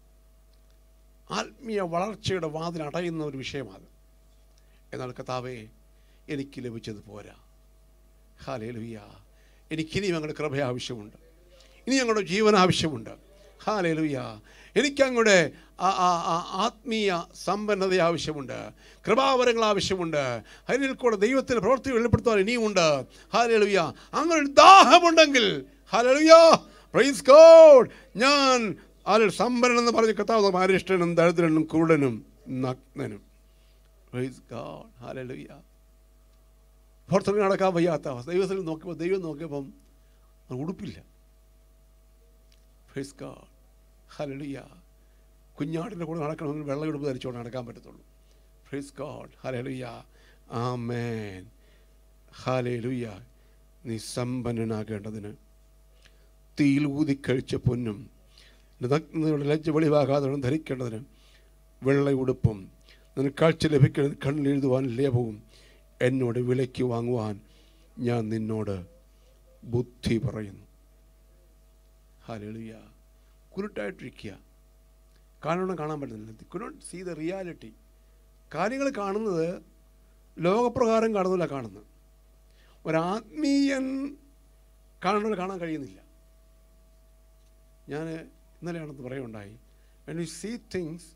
ആത്മീയ വളർച്ചയുടെ വാതിൽ അടയുന്ന ഒരു വിഷയമാണ് എന്നാൽ കഥാവേ എനിക്ക് ലഭിച്ചത് പോരാ ഹാലേ ലുയ്യ എനിക്കിനി ഞങ്ങളുടെ കൃപ ആവശ്യമുണ്ട് ഇനി ഞങ്ങളുടെ ജീവൻ ആവശ്യമുണ്ട് ഹാലേ ലുയ്യ എനിക്ക് അങ്ങയുടെ ആ- ആ- ആ ആത്മീയ സമ്പന്നത ആവശ്യമുണ്ട് കൃപാവരങ്ങൾ ആവശ്യമുണ്ട് അതിൽ കൂടെ ദൈവത്തിൻ്റെ പ്രവൃത്തി വെളിപ്പെടുത്തുവാൻ ഇനിയുമുണ്ട് ഹാലേ ലുയ്യ അങ്ങനെ ഒരു ദാഹമുണ്ടെങ്കിൽ ഹാലേ ലുയ്യ പ്രൈസ് ഗോഡ് ഞാൻ അതിൽ സമ്പന്നൻ എന്ന് പറഞ്ഞ കഥാവ് അരിഷ്ടനും ദരിദ്രനും കുരുടനും നഗ്നനും പ്രൈസ് ഗോഡ് ഹാലേ ലുയ്യ പുറത്തിറങ്ങി നടക്കാൻ വയ്യാത്ത അവസ്ഥ ദൈവത്തിൽ നോക്കിയപ്പോൾ ദൈവം നോക്കിയപ്പം അത് ഉടുപ്പില്ല ഫേസ് ഗാഡ് ഹലലുയ്യ കുഞ്ഞാടിൻ്റെ കൂടെ നടക്കണമെങ്കിൽ വെള്ളയുടുപ്പ് ധരിച്ചുകൊണ്ട് നടക്കാൻ പറ്റത്തുള്ളൂ ഫേസ് ഗാഡ് ഹലലുയ്യ ആ മേൻ ഹാലേലുയ്യ നീ സമ്പന്നനാകേണ്ടതിന് തീയിൽ ഊതിക്കഴിച്ച പൊന്നും നഗ്നതയുടെ ലജ്ജ വെളിവാകാതെ ധരിക്കേണ്ടതിന് വെള്ളയുടുപ്പും നിനക്ക് കാഴ്ച ലഭിക്കുന്നത് കണ്ണിലെഴുതുവാൻ ലേപവും എന്നോട് വിലയ്ക്ക് വാങ്ങുവാൻ ഞാൻ നിന്നോട് ബുദ്ധി പറയുന്നു ഹാലളിയ കുരുട്ടായിട്ടിരിക്കുക കാണണം കാണാൻ പറ്റുന്നില്ല കുനോട്ട് സീ ദ റിയാലിറ്റി കാര്യങ്ങൾ കാണുന്നത് ലോകപ്രകാരം കാണുന്നില്ല കാണുന്നത് ഒരാത്മീയൻ കാണുന്നത് കാണാൻ കഴിയുന്നില്ല ഞാൻ ഇന്നലെയാണെന്ന് പറയുണ്ടായി വെൻ യു സീ തിങ്സ്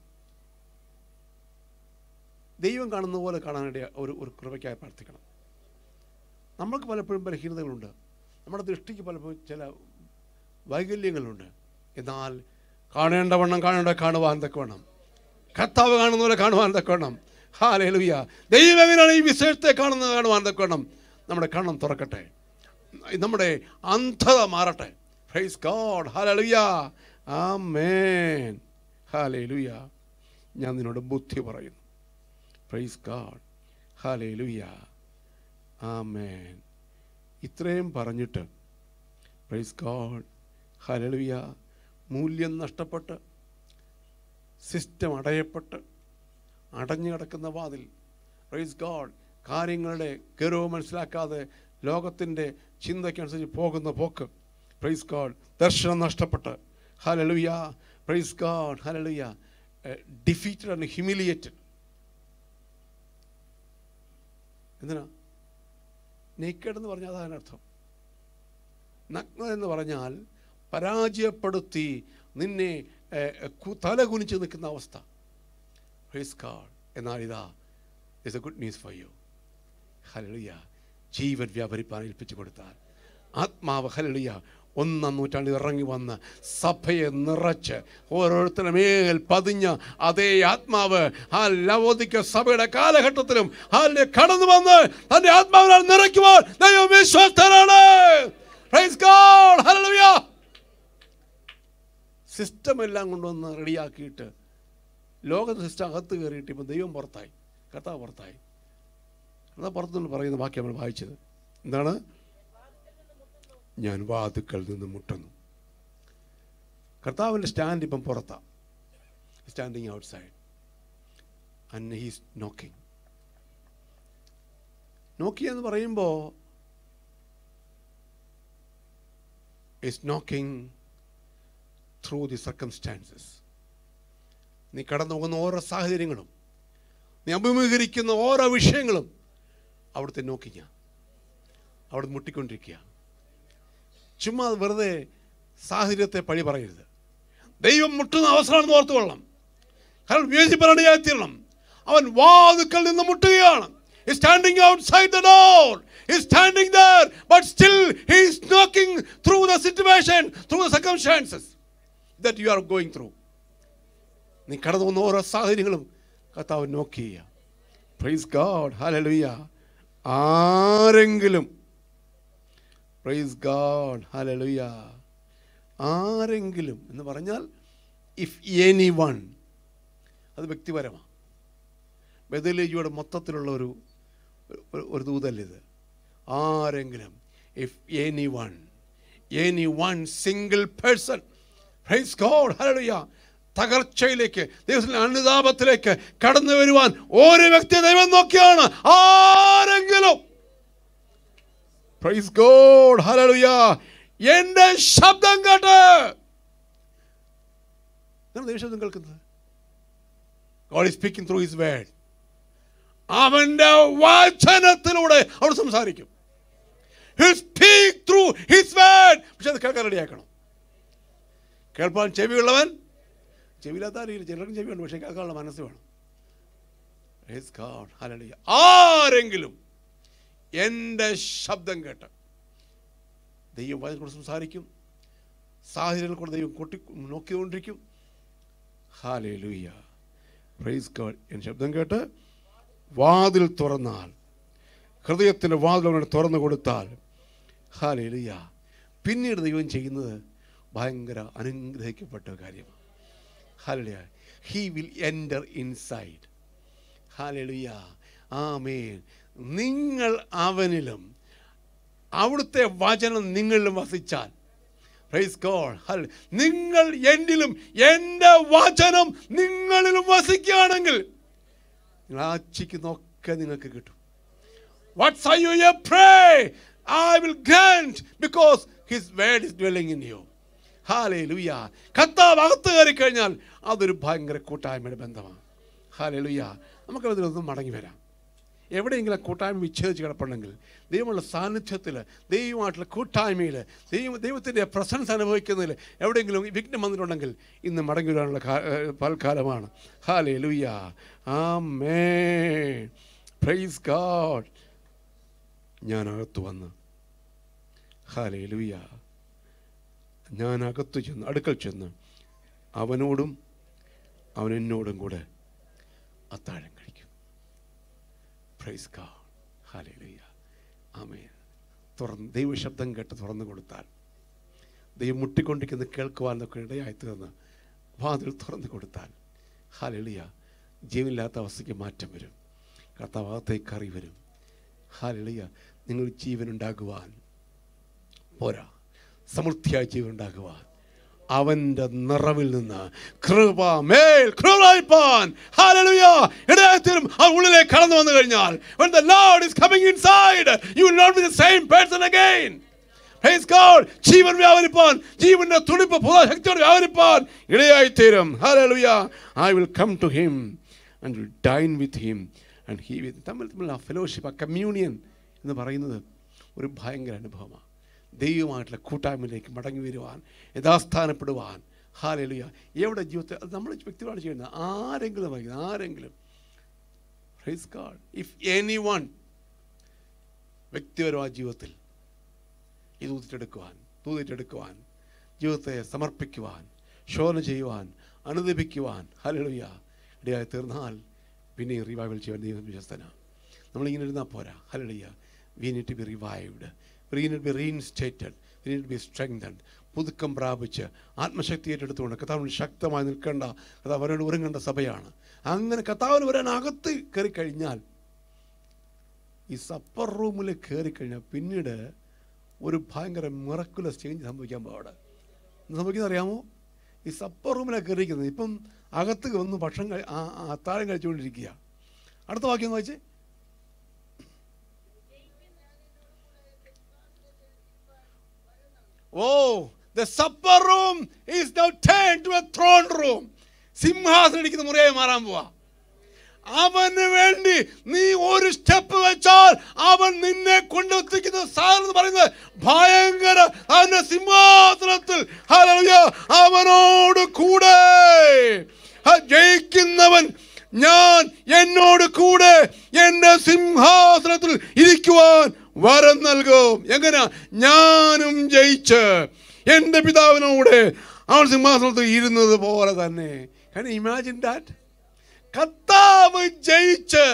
ദൈവം കാണുന്ന പോലെ കാണാനിടയ ഒരു ഒരു കൃപയ്ക്കായി പ്രാർത്ഥിക്കണം നമ്മൾക്ക് പലപ്പോഴും ബലഹീനതകളുണ്ട് നമ്മുടെ ദൃഷ്ടിക്ക് പലപ്പോഴും ചില വൈകല്യങ്ങളുണ്ട് എന്നാൽ കാണേണ്ടവണ്ണം കാണേണ്ട കാണുവാൻ തക്കവണ്ണം കർത്താവ് കാണുന്ന പോലെ കാണുവാൻ തക്കവണ്ണം ഹാലേലുയ്യ ദൈവം എങ്ങനെയാണ് ഈ വിശേഷത്തെ കാണുന്നത് കാണുവാൻ തക്കവണ്ണം നമ്മുടെ കണ്ണം തുറക്കട്ടെ നമ്മുടെ അന്ധത മാറട്ടെ പ്രൈസ് ഗോഡ് ഹാലലുയ്യ ആമേൻ ഹാലേലുയ്യ ഞാൻ നിന്നോട് ബുദ്ധി പറയുന്നു പ്രൈസ് ഗാഡ് ഹാലേലുയ്യ ആമേൻ ഇത്രയും പറഞ്ഞിട്ട് പ്രൈസ് ഗോഡ് ഹലലുയ്യ മൂല്യം നഷ്ടപ്പെട്ട് സിസ്റ്റം അടയപ്പെട്ട് അടഞ്ഞു കിടക്കുന്ന വാതിൽ റൈസ് ഗാഡ് കാര്യങ്ങളുടെ ഗൗരവം മനസ്സിലാക്കാതെ ലോകത്തിൻ്റെ ചിന്തയ്ക്കനുസരിച്ച് പോകുന്ന പോക്ക് പ്രൈസ് ഗാഡ് ദർശനം നഷ്ടപ്പെട്ട് hallelujah praise God hallelujah defeated and humiliated എന്തിനാ നേക്കേഡ് എന്ന് പറഞ്ഞാൽ അതാണ് അർത്ഥം നഗ്ന എന്ന് പറഞ്ഞാൽ പരാജയപ്പെടുത്തി നിന്നെ ഏഹ്, കു- തല കുനിച്ച് നിൽക്കുന്ന അവസ്ഥ പ്രൈസ് ഗാഡ് എന്നാൽ ഇതാ is a good news for you hallelujah ജീവൻ വ്യാപരിപ്പാൻ ഏൽപ്പിച്ചു കൊടുത്താൽ ആത്മാവ് ഹലളിയ ഒന്നാം നൂറ്റാണ്ടിൽ ഇറങ്ങി വന്ന് സഭയെ നിറച്ച് ഓരോരുത്തരുടെ മേൽ പതിഞ്ഞ അതേ ആത്മാവ് ആ ലവോദിക്ക സഭയുടെ കാലഘട്ടത്തിലും ഹാലിനെ കടന്നു വന്ന് തന്റെ ആത്മാവിനാൽ നിറയ്ക്കുവാൻ ദൈവം വിശ്വസ്തനാണ് Praise God. Hallelujah. സിസ്റ്റം എല്ലാം കൊണ്ടുവന്ന് റെഡിയാക്കിയിട്ട് ലോകത്തെ സിസ്റ്റം അകത്ത് കയറിയിട്ട് ഇപ്പം ദൈവം പുറത്തായി കർത്താവ് പുറത്തായി കർത്താവ് പുറത്തുനിന്ന് പറയുന്ന ബാക്കി നമ്മൾ വായിച്ചത് എന്താണ് ഞാൻ വാതുക്കൾ നിന്ന് മുട്ടുന്നു കർത്താവിൻ്റെ സ്റ്റാൻഡ് ഇപ്പം പുറത്താണ് standing outside and he's knocking നോക്കി എന്ന് പറയുമ്പോൾ is knocking through the circumstances. നീ കടന്നു പോകുന്ന ഓരോ സാഹചര്യങ്ങളും നീ അഭിമുഖീകരിക്കുന്ന ഓരോ വിഷയങ്ങളും അവിടുത്തെ നോക്കിങ്ങ അവിടെ മുട്ടിക്കൊണ്ടിരിക്കുക ചുമ്മാ വെറുതെ സാഹചര്യത്തെ പഴി പറയരുത് ദൈവം മുട്ടുന്ന അവസരമാണെന്ന് ഓർത്തു കൊള്ളണം കാരണം വിവേചിപ്പനടിയായിത്തീരണം അവൻ വാതുക്കൾ നിന്ന് മുട്ടുകയാണ് He's standing outside the door. He's standing there, but still he's knocking through the situation, through the circumstances that you are going through. നീ കടന്നു പോകുന്ന ഓരോ സാഹചര്യങ്ങളും കർത്താവ് നോക്ക് ചെയ്യുക പ്രൈസ് ഗാഡ് ഹലലുയ ആരെങ്കിലും പ്രൈസ് ഗാഡ് ഹലലുയ ആരെങ്കിലും എന്ന് പറഞ്ഞാൽ ഇഫ് എനി വൺ അത് വ്യക്തിപരമാണ് ബദലേജിയുടെ മൊത്തത്തിലുള്ള ഒരു ഒരു- ഒരു ദൂതല്ല ഇത് ആരെങ്കിലും if anyone anyone single person praise God hallelujah തകർച്ചയിലേക്ക് ദൈവത്തിന്റെ അനുതാപത്തിലേക്ക് കടന്നു വരുവാൻ ഒരു വ്യക്തി ദൈവം നോക്കിയാണ് ആരെങ്കിലും പ്രൈസ് ഗോഡ് ഹല്ലേലൂയ എന്റെ ശബ്ദം കേട്ട് നിങ്ങൾ ദൈവശബ്ദം കേൾക്കുന്നത് God is speaking through his word അവന്റെ വചനത്തിലൂടെ അവിടെ സംസാരിക്കും സ്പീക്ക് ത്രൂ ഹിസ് വേർഡ് പക്ഷെ അത് കേൾക്കാൻ റെഡിയാക്കണം കേൾപ്പാൻ ചെവിയുള്ളവൻ ചെവിയില്ലാത്ത അറിയില്ല ചിലർക്കും ചെവിയുണ്ട് പക്ഷെ കേൾക്കാനുള്ള മനസ്സ് വേണം Praise God. Hallelujah. ആരെങ്കിലും എൻ്റെ ശബ്ദം കേട്ട് ദൈവം വചനത്തോട് സംസാരിക്കും സാഹചര്യങ്ങൾ കൊണ്ട് ദൈവം കൊട്ടി നോക്കിക്കൊണ്ടിരിക്കും ഹാലേ ലൂയ്യ പ്രൈസ് ഗോഡ് എൻ്റെ ശബ്ദം കേട്ട് വാതിൽ തുറന്നാൽ ഹൃദയത്തിൻ്റെ വാതിൽ അവനെ തുറന്നു കൊടുത്താൽ ഹാലേ ലൂയ്യ പിന്നീട് ദൈവം ചെയ്യുന്നത് ഭയങ്കര അനുഗ്രഹിക്കപ്പെട്ട കാര്യമാണ് ഹാലലിയ ഹി വിൽ എൻ്റർ ഇൻസൈഡ് ഹാലലിയ ആമേൻ നിങ്ങൾ അവനിലും അവിടുത്തെ വചനം നിങ്ങളിലും വസിച്ചാൽ പ്രൈസ് ഗോഡ് ഹൽ നിങ്ങൾ എന്നിലും എൻ്റെ വചനം നിങ്ങളിലും വസിക്കുകയാണെങ്കിൽ നിങ്ങൾ ആച്ചിക്കുന്നൊക്കെ നിങ്ങൾക്ക് കിട്ടും What's are you here pray? I will grant because his word is dwelling in you. ഹാലേ കർത്താവ് അകത്ത് കയറി കഴിഞ്ഞാൽ അതൊരു ഭയങ്കര കൂട്ടായ്മയുടെ ബന്ധമാണ് ഹാലേ ലുയ്യ നമുക്ക് അതിലൊന്നും മടങ്ങി വരാം എവിടെയെങ്കിലും ആ കൂട്ടായ്മ വിച്ഛേദിച്ച് കിടപ്പുണ്ടെങ്കിൽ ദൈവമുള്ള സാന്നിധ്യത്തിൽ ദൈവമായിട്ടുള്ള കൂട്ടായ്മയിൽ ദൈവം ദൈവത്തിൻ്റെ പ്രസൻസ് അനുഭവിക്കുന്നതിൽ എവിടെയെങ്കിലും വിഘ്നം വന്നിട്ടുണ്ടെങ്കിൽ ഇന്ന് മടങ്ങി വരാനുള്ള കാ- ഏഹ് പൽക്കാലമാണ് ഹാലേ ലുയ്യ ആ മേ പ്രൈസ് ഗാഡ് ഞാൻ അകത്ത് വന്ന് ഹാലേ ലുയ്യ ഞാൻ അകത്ത് ചെന്ന് അടുക്കൽ ചെന്ന് അവനോടും അവൻ എന്നോടും കൂടെ അത്താഴം കഴിക്കും പ്രൈസ് ഗാഡ് ഹാലേ ആമേൻ തുറന്ന് ദൈവശബ്ദം കേട്ട് തുറന്നു കൊടുത്താൽ ദൈവം മുട്ടിക്കൊണ്ടിരിക്കുന്ന കേൾക്കുവാനൊക്കെ ഇടയായി തീർന്ന് വാതിൽ തുറന്നു കൊടുത്താൽ ഹാലളിയ ജീവനില്ലാത്ത അവസ്ഥയ്ക്ക് മാറ്റം വരും കർത്താവാകത്തേക്ക് കറി വരും ഹാലളിയ നിങ്ങൾ ജീവനുണ്ടാകുവാൻ പോരാ സമൃദ്ധിയായ ജീവൻ ഉണ്ടാകുവാൻ അവന്റെ നിറവിൽ നിന്ന് കൃപ മേൽ കൃപയിപ്പാൻ ഹല്ലേലൂയ ഇടയത്തിലും ആ ഉള്ളിലേക്ക് കടന്നു വന്നു കഴിഞ്ഞാൽ when the lord is coming inside you will not be the same person again Praise God. ജീവൻ വ്യാപരിപ്പാൻ ജീവന്റെ തുടിപ്പ് പുതിയ ശക്തിയോട് വ്യാപരിപ്പാൻ ഇടയായി തീരും hallelujah I will come to him and will dine with him and he with തമ്മിൽ തമ്മിലുള്ള ഫെലോഷിപ്പ് ആ communion എന്ന് പറയുന്നത് ഒരു ഭയങ്കര അനുഭവമാണ് ദൈവമായിട്ടുള്ള കൂട്ടായ്മയിലേക്ക് മടങ്ങി വരുവാൻ യഥാസ്ഥാനപ്പെടുവാൻ ഹാലലുയ എവിടെ ജീവിതത്തിൽ അത് നമ്മൾ വ്യക്തികളാണ് ചെയ്യുന്നത് ആരെങ്കിലും ആയിരിക്കും, ആരെങ്കിലും praise God if anyone വ്യക്തിപരമായ ജീവിതത്തിൽ ഇത് ഊതിട്ടെടുക്കുവാൻ തൂതിട്ടെടുക്കുവാൻ ജീവിതത്തെ സമർപ്പിക്കുവാൻ ശോധന ചെയ്യുവാൻ അനുദപിക്കുവാൻ ഹലലുയ ഇടയായി തീർന്നാൽ പിന്നെ റിവൈവൽ ചെയ്യാൻ ദൈവം വിശ്വസ്തനാണ് നമ്മളിങ്ങനെ ഇരുന്നാൽ പോരാ hallelujah we need to be revived we need be reinstated we need be strengthened പുതുക്കം പ്രാപിച്ച് ആത്മശക്തി ഏറ്റെടുത്തുകൊണ്ട് കഥാവിന് ശക്തമായി നിൽക്കേണ്ട കഥാവ് അവരോട് ഒരുങ്ങേണ്ട സഭയാണ് അങ്ങനെ കഥാവിന് വരാൻ അകത്ത് കയറി കഴിഞ്ഞാൽ ഈ സപ്പർ റൂമിൽ കയറി കഴിഞ്ഞാൽ പിന്നീട് ഒരു ഭയങ്കര മിറക്കുലസ് ചേഞ്ച് സംഭവിക്കാൻ പാടെ സംഭവിക്കുന്നത് അറിയാമോ ഈ സപ്പർ റൂമിലാണ് കയറിയിരിക്കുന്നത് ഇപ്പം അകത്ത് വന്ന് ഭക്ഷണം കഴി ആ ആ അത്താഴം കഴിച്ചുകൊണ്ടിരിക്കുക അടുത്ത വാക്യം വായിച്ച് oh the supper room is now turn to a throne room സിംഹാസനം ഇരിക്കുന്ന മുറിയായി മാറാൻ പോവാ അവന് വേണ്ടി നീ ഒരു സ്റ്റെപ്പ് വെച്ചാൽ അവൻ നിന്നെ കൊണ്ടെത്തിക്കുന്ന സാധനം എന്ന് പറയുന്നത് ഭയങ്കര അവന്റെ സിംഹാസനത്തിൽ ഹല്ലേലൂയ, അവനോട് കൂടെ ആ ജയിക്കുന്നവൻ ഞാൻ എന്നോട് കൂടെ എന്റെ സിംഹാസനത്തിൽ ഇരിക്കുവാൻ വരം നൽകും എങ്ങനെയാ ഞാനും ജയിച്ച് എന്റെ പിതാവിനോട് അവൻ സിംഹാസനത്തിൽ ഇരുന്നത് പോലെ തന്നെ ഇമാജിൻ ദാറ്റ് കർത്താവ് ജയിച്ച്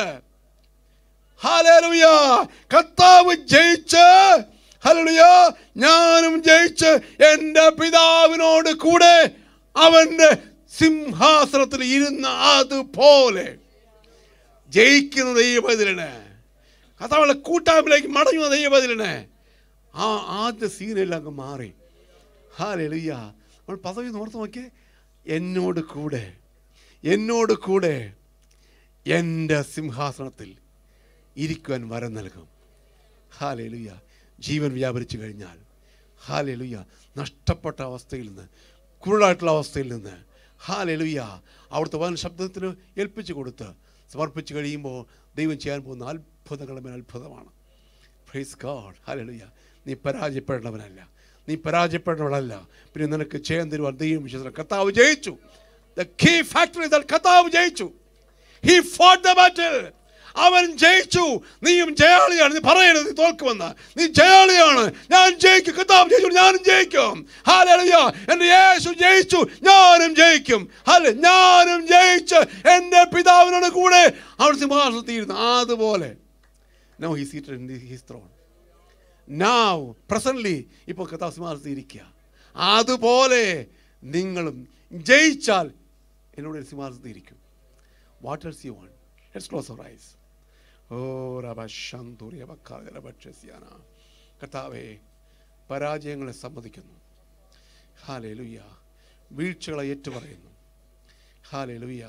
ഹല്ലേലൂയ കർത്താവ് ജയിച്ച് ഹല്ലേലൂയ ഞാനും ജയിച്ച് എൻ്റെ പിതാവിനോട് കൂടെ അവൻ്റെ സിംഹാസനത്തിൽ ഇരുന്ന അതുപോലെ ജയിക്കുന്ന ദൈവബദിലന് കർത്താവുള്ള കൂട്ടായ്മയിലേക്ക് മടങ്ങുന്ന ദൈവബദിലന് ആ ആദ്യ സീനെല്ലാം അങ്ങ് മാറി ഹാലലുയ്യ നമ്മൾ പദവി ഓർത്ത് നോക്കിയേ എന്നോട് കൂടെ എന്നോട് കൂടെ എൻ്റെ സിംഹാസനത്തിൽ ഇരിക്കുവാൻ വരം നൽകും ഹാലേലുയ്യ ജീവൻ വ്യാപരിച്ചു കഴിഞ്ഞാൽ ഹാലേലുയ്യ നഷ്ടപ്പെട്ട അവസ്ഥയിൽ നിന്ന് കുരുടായിട്ടുള്ള അവസ്ഥയിൽ നിന്ന് ഹാലേലുയ്യ അവിടുത്തെ വൻ ശബ്ദത്തിന് ഏൽപ്പിച്ചു കൊടുത്ത് സമർപ്പിച്ച് കഴിയുമ്പോൾ ദൈവം ചെയ്യാൻ പോകുന്ന അത്ഭുതങ്ങളുടെ മേൽ അത്ഭുതമാണ് പ്രൈസ് ഗാഡ് ഹല്ലേലൂയ നീ പരാജയപ്പെടേണ്ടവനല്ല നീ പരാജയപ്പെടേണ്ടവളല്ല പിന്നെ നിനക്ക് ചെയ്യാൻ തരുവാൻ ദൈവം വിശ്വസിക്കണം കർത്താവ് ജയിച്ചു ദ കീ ഫാക്ടറി കർത്താവ് ജയിച്ചു ഹി ഫോട്ട് ദ ബാറ്റിൽ അവൻ ജയിച്ചു നീയും ജയാളിയാണ് നീ പറയരുത് നീ തോൽക്കുമെന്ന് നീ ജയാളിയാണ് ഞാൻ ജയിക്കും കർത്താവ് ജയിച്ചു ഞാനും ജയിക്കും ഹല്ലേലൂയ എൻ്റെ യേശു ജയിച്ചു ഞാനും ജയിക്കും ഹല്ലെ ഞാനും ജയിച്ച് എൻ്റെ പിതാവിനോട് കൂടെ അവൻ സിംഹാസനത്തിൽ ഇരുന്നു അതുപോലെ no he seated in his throne now presently ഇപ്പോൾ കഥാ സിംഹാസനത്തിൽ ഇരിക്കുക അതുപോലെ നിങ്ങളും ജയിച്ചാൽ എന്നോട് സിംഹാസനത്തിൽ ഇരിക്കും what else you want let's close our eyes oh റബ ശന്തൂരി ഭക്ഷ്യസ്യാന കർത്താവേ പരാജയങ്ങളെ സമ്മതിക്കുന്നു ഹാലേ ലുയ്യ വീഴ്ചകളെ ഏറ്റുപറയുന്നു ഹാലേ ലുയ്യ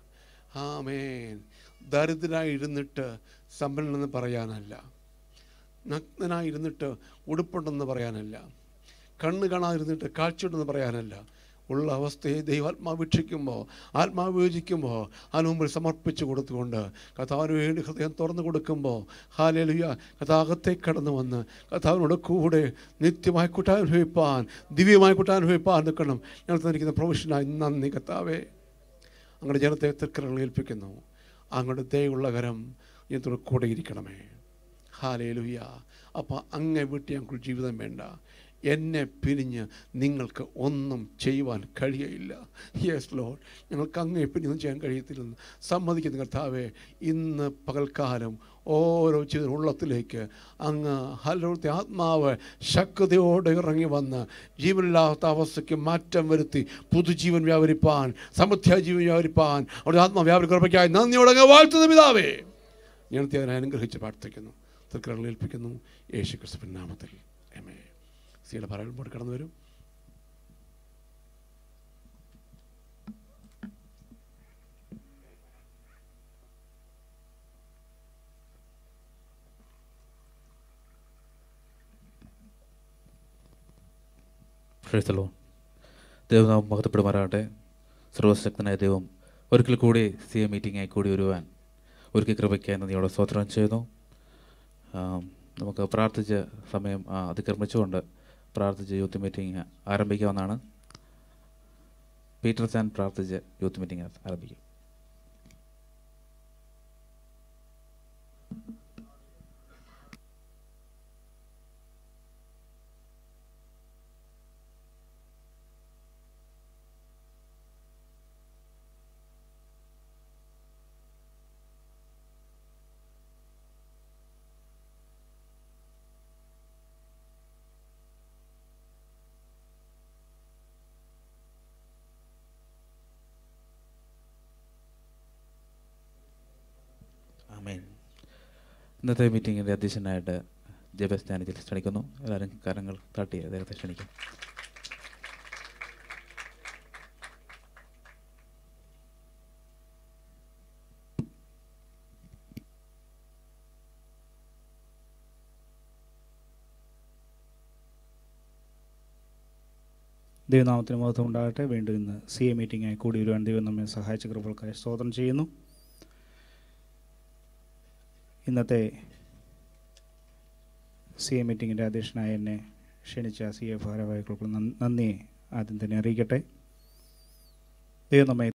ആമേൻ ദരിദ്രനായി ഇരുന്നിട്ട് സമ്പന്നനെന്ന് പറയാനല്ല നഗ്നനായി ഇരുന്നിട്ട് ഉടുപ്പുണ്ടെന്ന് പറയാനല്ല കണ്ണ് കാണാതിരുന്നിട്ട് കാഴ്ചയുണ്ടെന്ന് പറയാനല്ല ഉള്ള അവസ്ഥയെ ദൈവാത്മാവ് വീക്ഷിക്കുമ്പോൾ ആത്മാവ് വിഭജിക്കുമ്പോൾ അതിന് മുമ്പിൽ സമർപ്പിച്ച് കൊടുത്തുകൊണ്ട് കഥാവിന് വേണ്ടി ഹൃദയം തുറന്നു കൊടുക്കുമ്പോൾ ഹാലലുയ കഥാകത്തേക്ക് കടന്നു വന്ന് കഥാവിനോട് കൂടെ നിത്യമായി കൂട്ടാനുഭവിപ്പാൻ ദിവ്യമായി കൂട്ടാനുഭവിപ്പാൻ നിൽക്കണം ഞങ്ങൾ തന്നിരിക്കുന്ന പ്രൊഫഷനായി നന്ദി കത്താവേ അങ്ങയുടെ ജനത്തെ തൃക്കരങ്ങൾ ഏൽപ്പിക്കുന്നു അങ്ങയുടെ ദയുള്ള കരം ഇതിനോട് കൂടെ ഇരിക്കണമേ ഹാലേലുയ്യ അപ്പം അങ്ങേ വീട്ടിൽ ഞങ്ങൾക്ക് ജീവിതം വേണ്ട എന്നെ പിരിഞ്ഞ് നിങ്ങൾക്ക് ഒന്നും ചെയ്യുവാൻ കഴിയയില്ല യെസ് ലോഡ് ഞങ്ങൾക്ക് അങ്ങേ പിരിഞ്ഞൊന്നും ചെയ്യാൻ കഴിയത്തില്ലെന്ന് സമ്മതിക്കുന്ന കർത്താവെ ഇന്ന് പകൽക്കാലം ഓരോ ജീവിത ഉള്ളത്തിലേക്ക് അങ്ങ് ഹലോത്തെ ആത്മാവ് ശക്തിയോടെ ഇറങ്ങി വന്ന് ജീവനില്ലാത്ത അവസ്ഥയ്ക്ക് മാറ്റം വരുത്തി പുതുജീവൻ വ്യാപരിപ്പാൻ സമൃദ്ധിയായ ജീവൻ വ്യാപരിപ്പാൻ അവിടെ ആത്മാ വ്യാപരി കൃപയ്ക്കായി നന്ദിയോടെ അങ്ങ് വാഴ്ത്തുന്ന പിതാവേ ഞങ്ങളത്തെ അതിനെ അനുഗ്രഹിച്ച് പ്രാർത്ഥിക്കുന്നു തൃക്കരങ്ങൾ ഏൽപ്പിക്കുന്നു യേശു ക്രിസ്തുവിൻ നാമത്തിൽ എമേ സിയുടെ പറയുമ്പോൾ കടന്നു വരും പ്രൈസലോ ദൈവനാമം മഹത്വപ്പെടുമാറാകട്ടെ സർവശക്തനായ ദൈവം ഒരിക്കൽ കൂടി സി എ മീറ്റിംഗായി കൂടി വരുവാൻ ഒരുക്കി കൃപയ്ക്കായി നന്ദിയോടെ സ്തോത്രം ചെയ്യുന്നു ആം, നമുക്ക് പ്രാർത്ഥിച്ച സമയം ആ, അതിക്രമിച്ചുകൊണ്ട് പ്രാർത്ഥിച്ച് യൂത്ത് മീറ്റിംഗ് ആരംഭിക്കാവുന്നതാണ് പീറ്റർ ചാൻ പ്രാർത്ഥിച്ച് യൂത്ത് മീറ്റിംഗ് ആരംഭിക്കും ആമേൻ ഇന്നത്തെ മീറ്റിങ്ങിൻ്റെ അധ്യക്ഷനായിട്ട് ജബസ് ജാനജിൽ ക്ഷണിക്കുന്നു എല്ലാവരും കാര്യങ്ങൾ താട്ടി അദ്ദേഹത്തെ ക്ഷണിക്കും ദൈവനാമത്തിന് മഹത്വം ഉണ്ടാകട്ടെ വീണ്ടും ഇന്ന് സി എ മീറ്റിംഗായി കൂടി വരുവാൻ ദൈവം നമ്മെ സഹായിച്ച കൃപകൾക്കായി സ്തോത്രം ചെയ്യുന്നു ഇന്നത്തെ സി എ മീറ്റിങ്ങിൻ്റെ അധ്യക്ഷനായ എന്നെ ക്ഷണിച്ച സി എ ഭാരവാഹികൾക്ക് നന്ദി ആദ്യം തന്നെ അറിയിക്കട്ടെ ദൈവം നമ്മെ